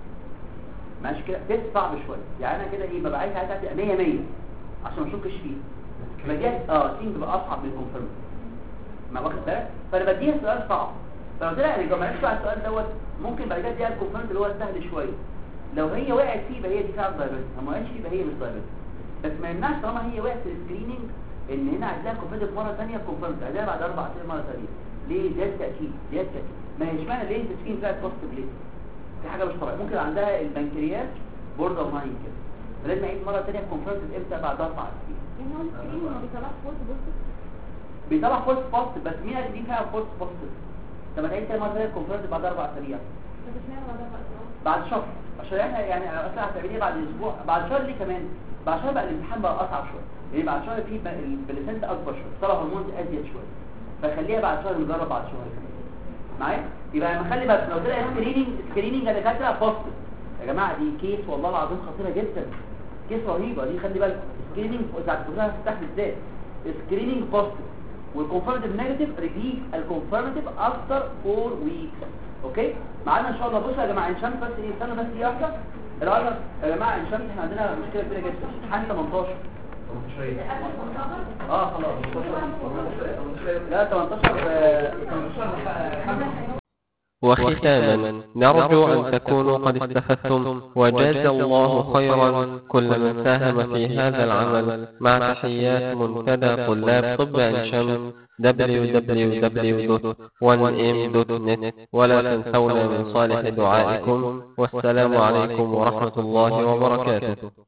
ماشي كده تيست صعب شويه يعني انا كده ايه ببقى عايز عايز أبقى 100 100 عشان ما اشكش فيه فجأة اه سين بتبقى اصعب من الكونفيرم ما واخد بالك فانا بديها سؤال صعب فلو طلع يعني لو ما عرفتش على السؤال دوت ممكن بعد كده اديها الكونفيرم اللي هو سهل شويه لو هي وقعت فيه يبقى هي دي فعلا دايبيتس لو ما وقعتش فيه يبقى هي مش دايبيتس بس ما يمنعش طالما هي وقعت في السكريننج ان هنا عايزاها كونفيرم مره ثانيه كونفيرم عايزاها بعد اربع سنين مره ثانيه ليه زياده تاكيد زياده تاكيد ما هي اشمعنى ليه السكرين طلعت بوزيتيف ليه في حاجه مش طبيعيه ممكن عندها البنكرياس بوردر لاين كده فلازم اعيد مره ثانيه كونفيرم امتى بعد اربع سنين يعني هو السكرين ما بيطلعش فولس بوزيتيف بيطلع فولس بوزيتيف بس مين قال دي فيها فولس بوزيتيف طب ما تعيد تاني مره ثانيه كونفيرم بعد اربع اسابيع طب اشمعنى بعد اربع اسابيع بعد شهر عشان احنا يعني اصلا هتعمليه بعد اسبوع بعد شهر ليه كمان بعد شهر بقى الامتحان بقى اصعب شويه يعني بعد شهر فيه بقى البلسنت اكبر شويه طلع هرمون ازيد شويه فخليها بعد شهر نجرب بعد شهر كمان معايا يبقى لما خلي بالك لو طلع سكريننج سكريننج يا دكاتره بوزيتيف يا جماعه دي كيس والله العظيم خطيره جدا كيس رهيبه دي خلي بالك سكريننج بتاعت الدكتور هتفتح بالذات سكريننج بوزيتيف والكونفيرماتيف نيجاتيف ريبيت الكونفيرماتيف افتر 4 ويكس اوكي معانا ان شاء الله بصوا يا جماعه ان شمس بس ايه استنوا بس دي واحده النهارده يا جماعه ان شمس احنا عندنا مشكله كبيره جدا امتحان 18 اه خلاص 18 لا 18 آه، 18 وختاما نرجو أن تكونوا قد استفدتم وجاز الله خيرا كل من ساهم في هذا العمل مع تحيات منتدى طلاب طب عين شمس www.1m.net ولا تنسونا من صالح دعائكم والسلام عليكم ورحمة الله وبركاته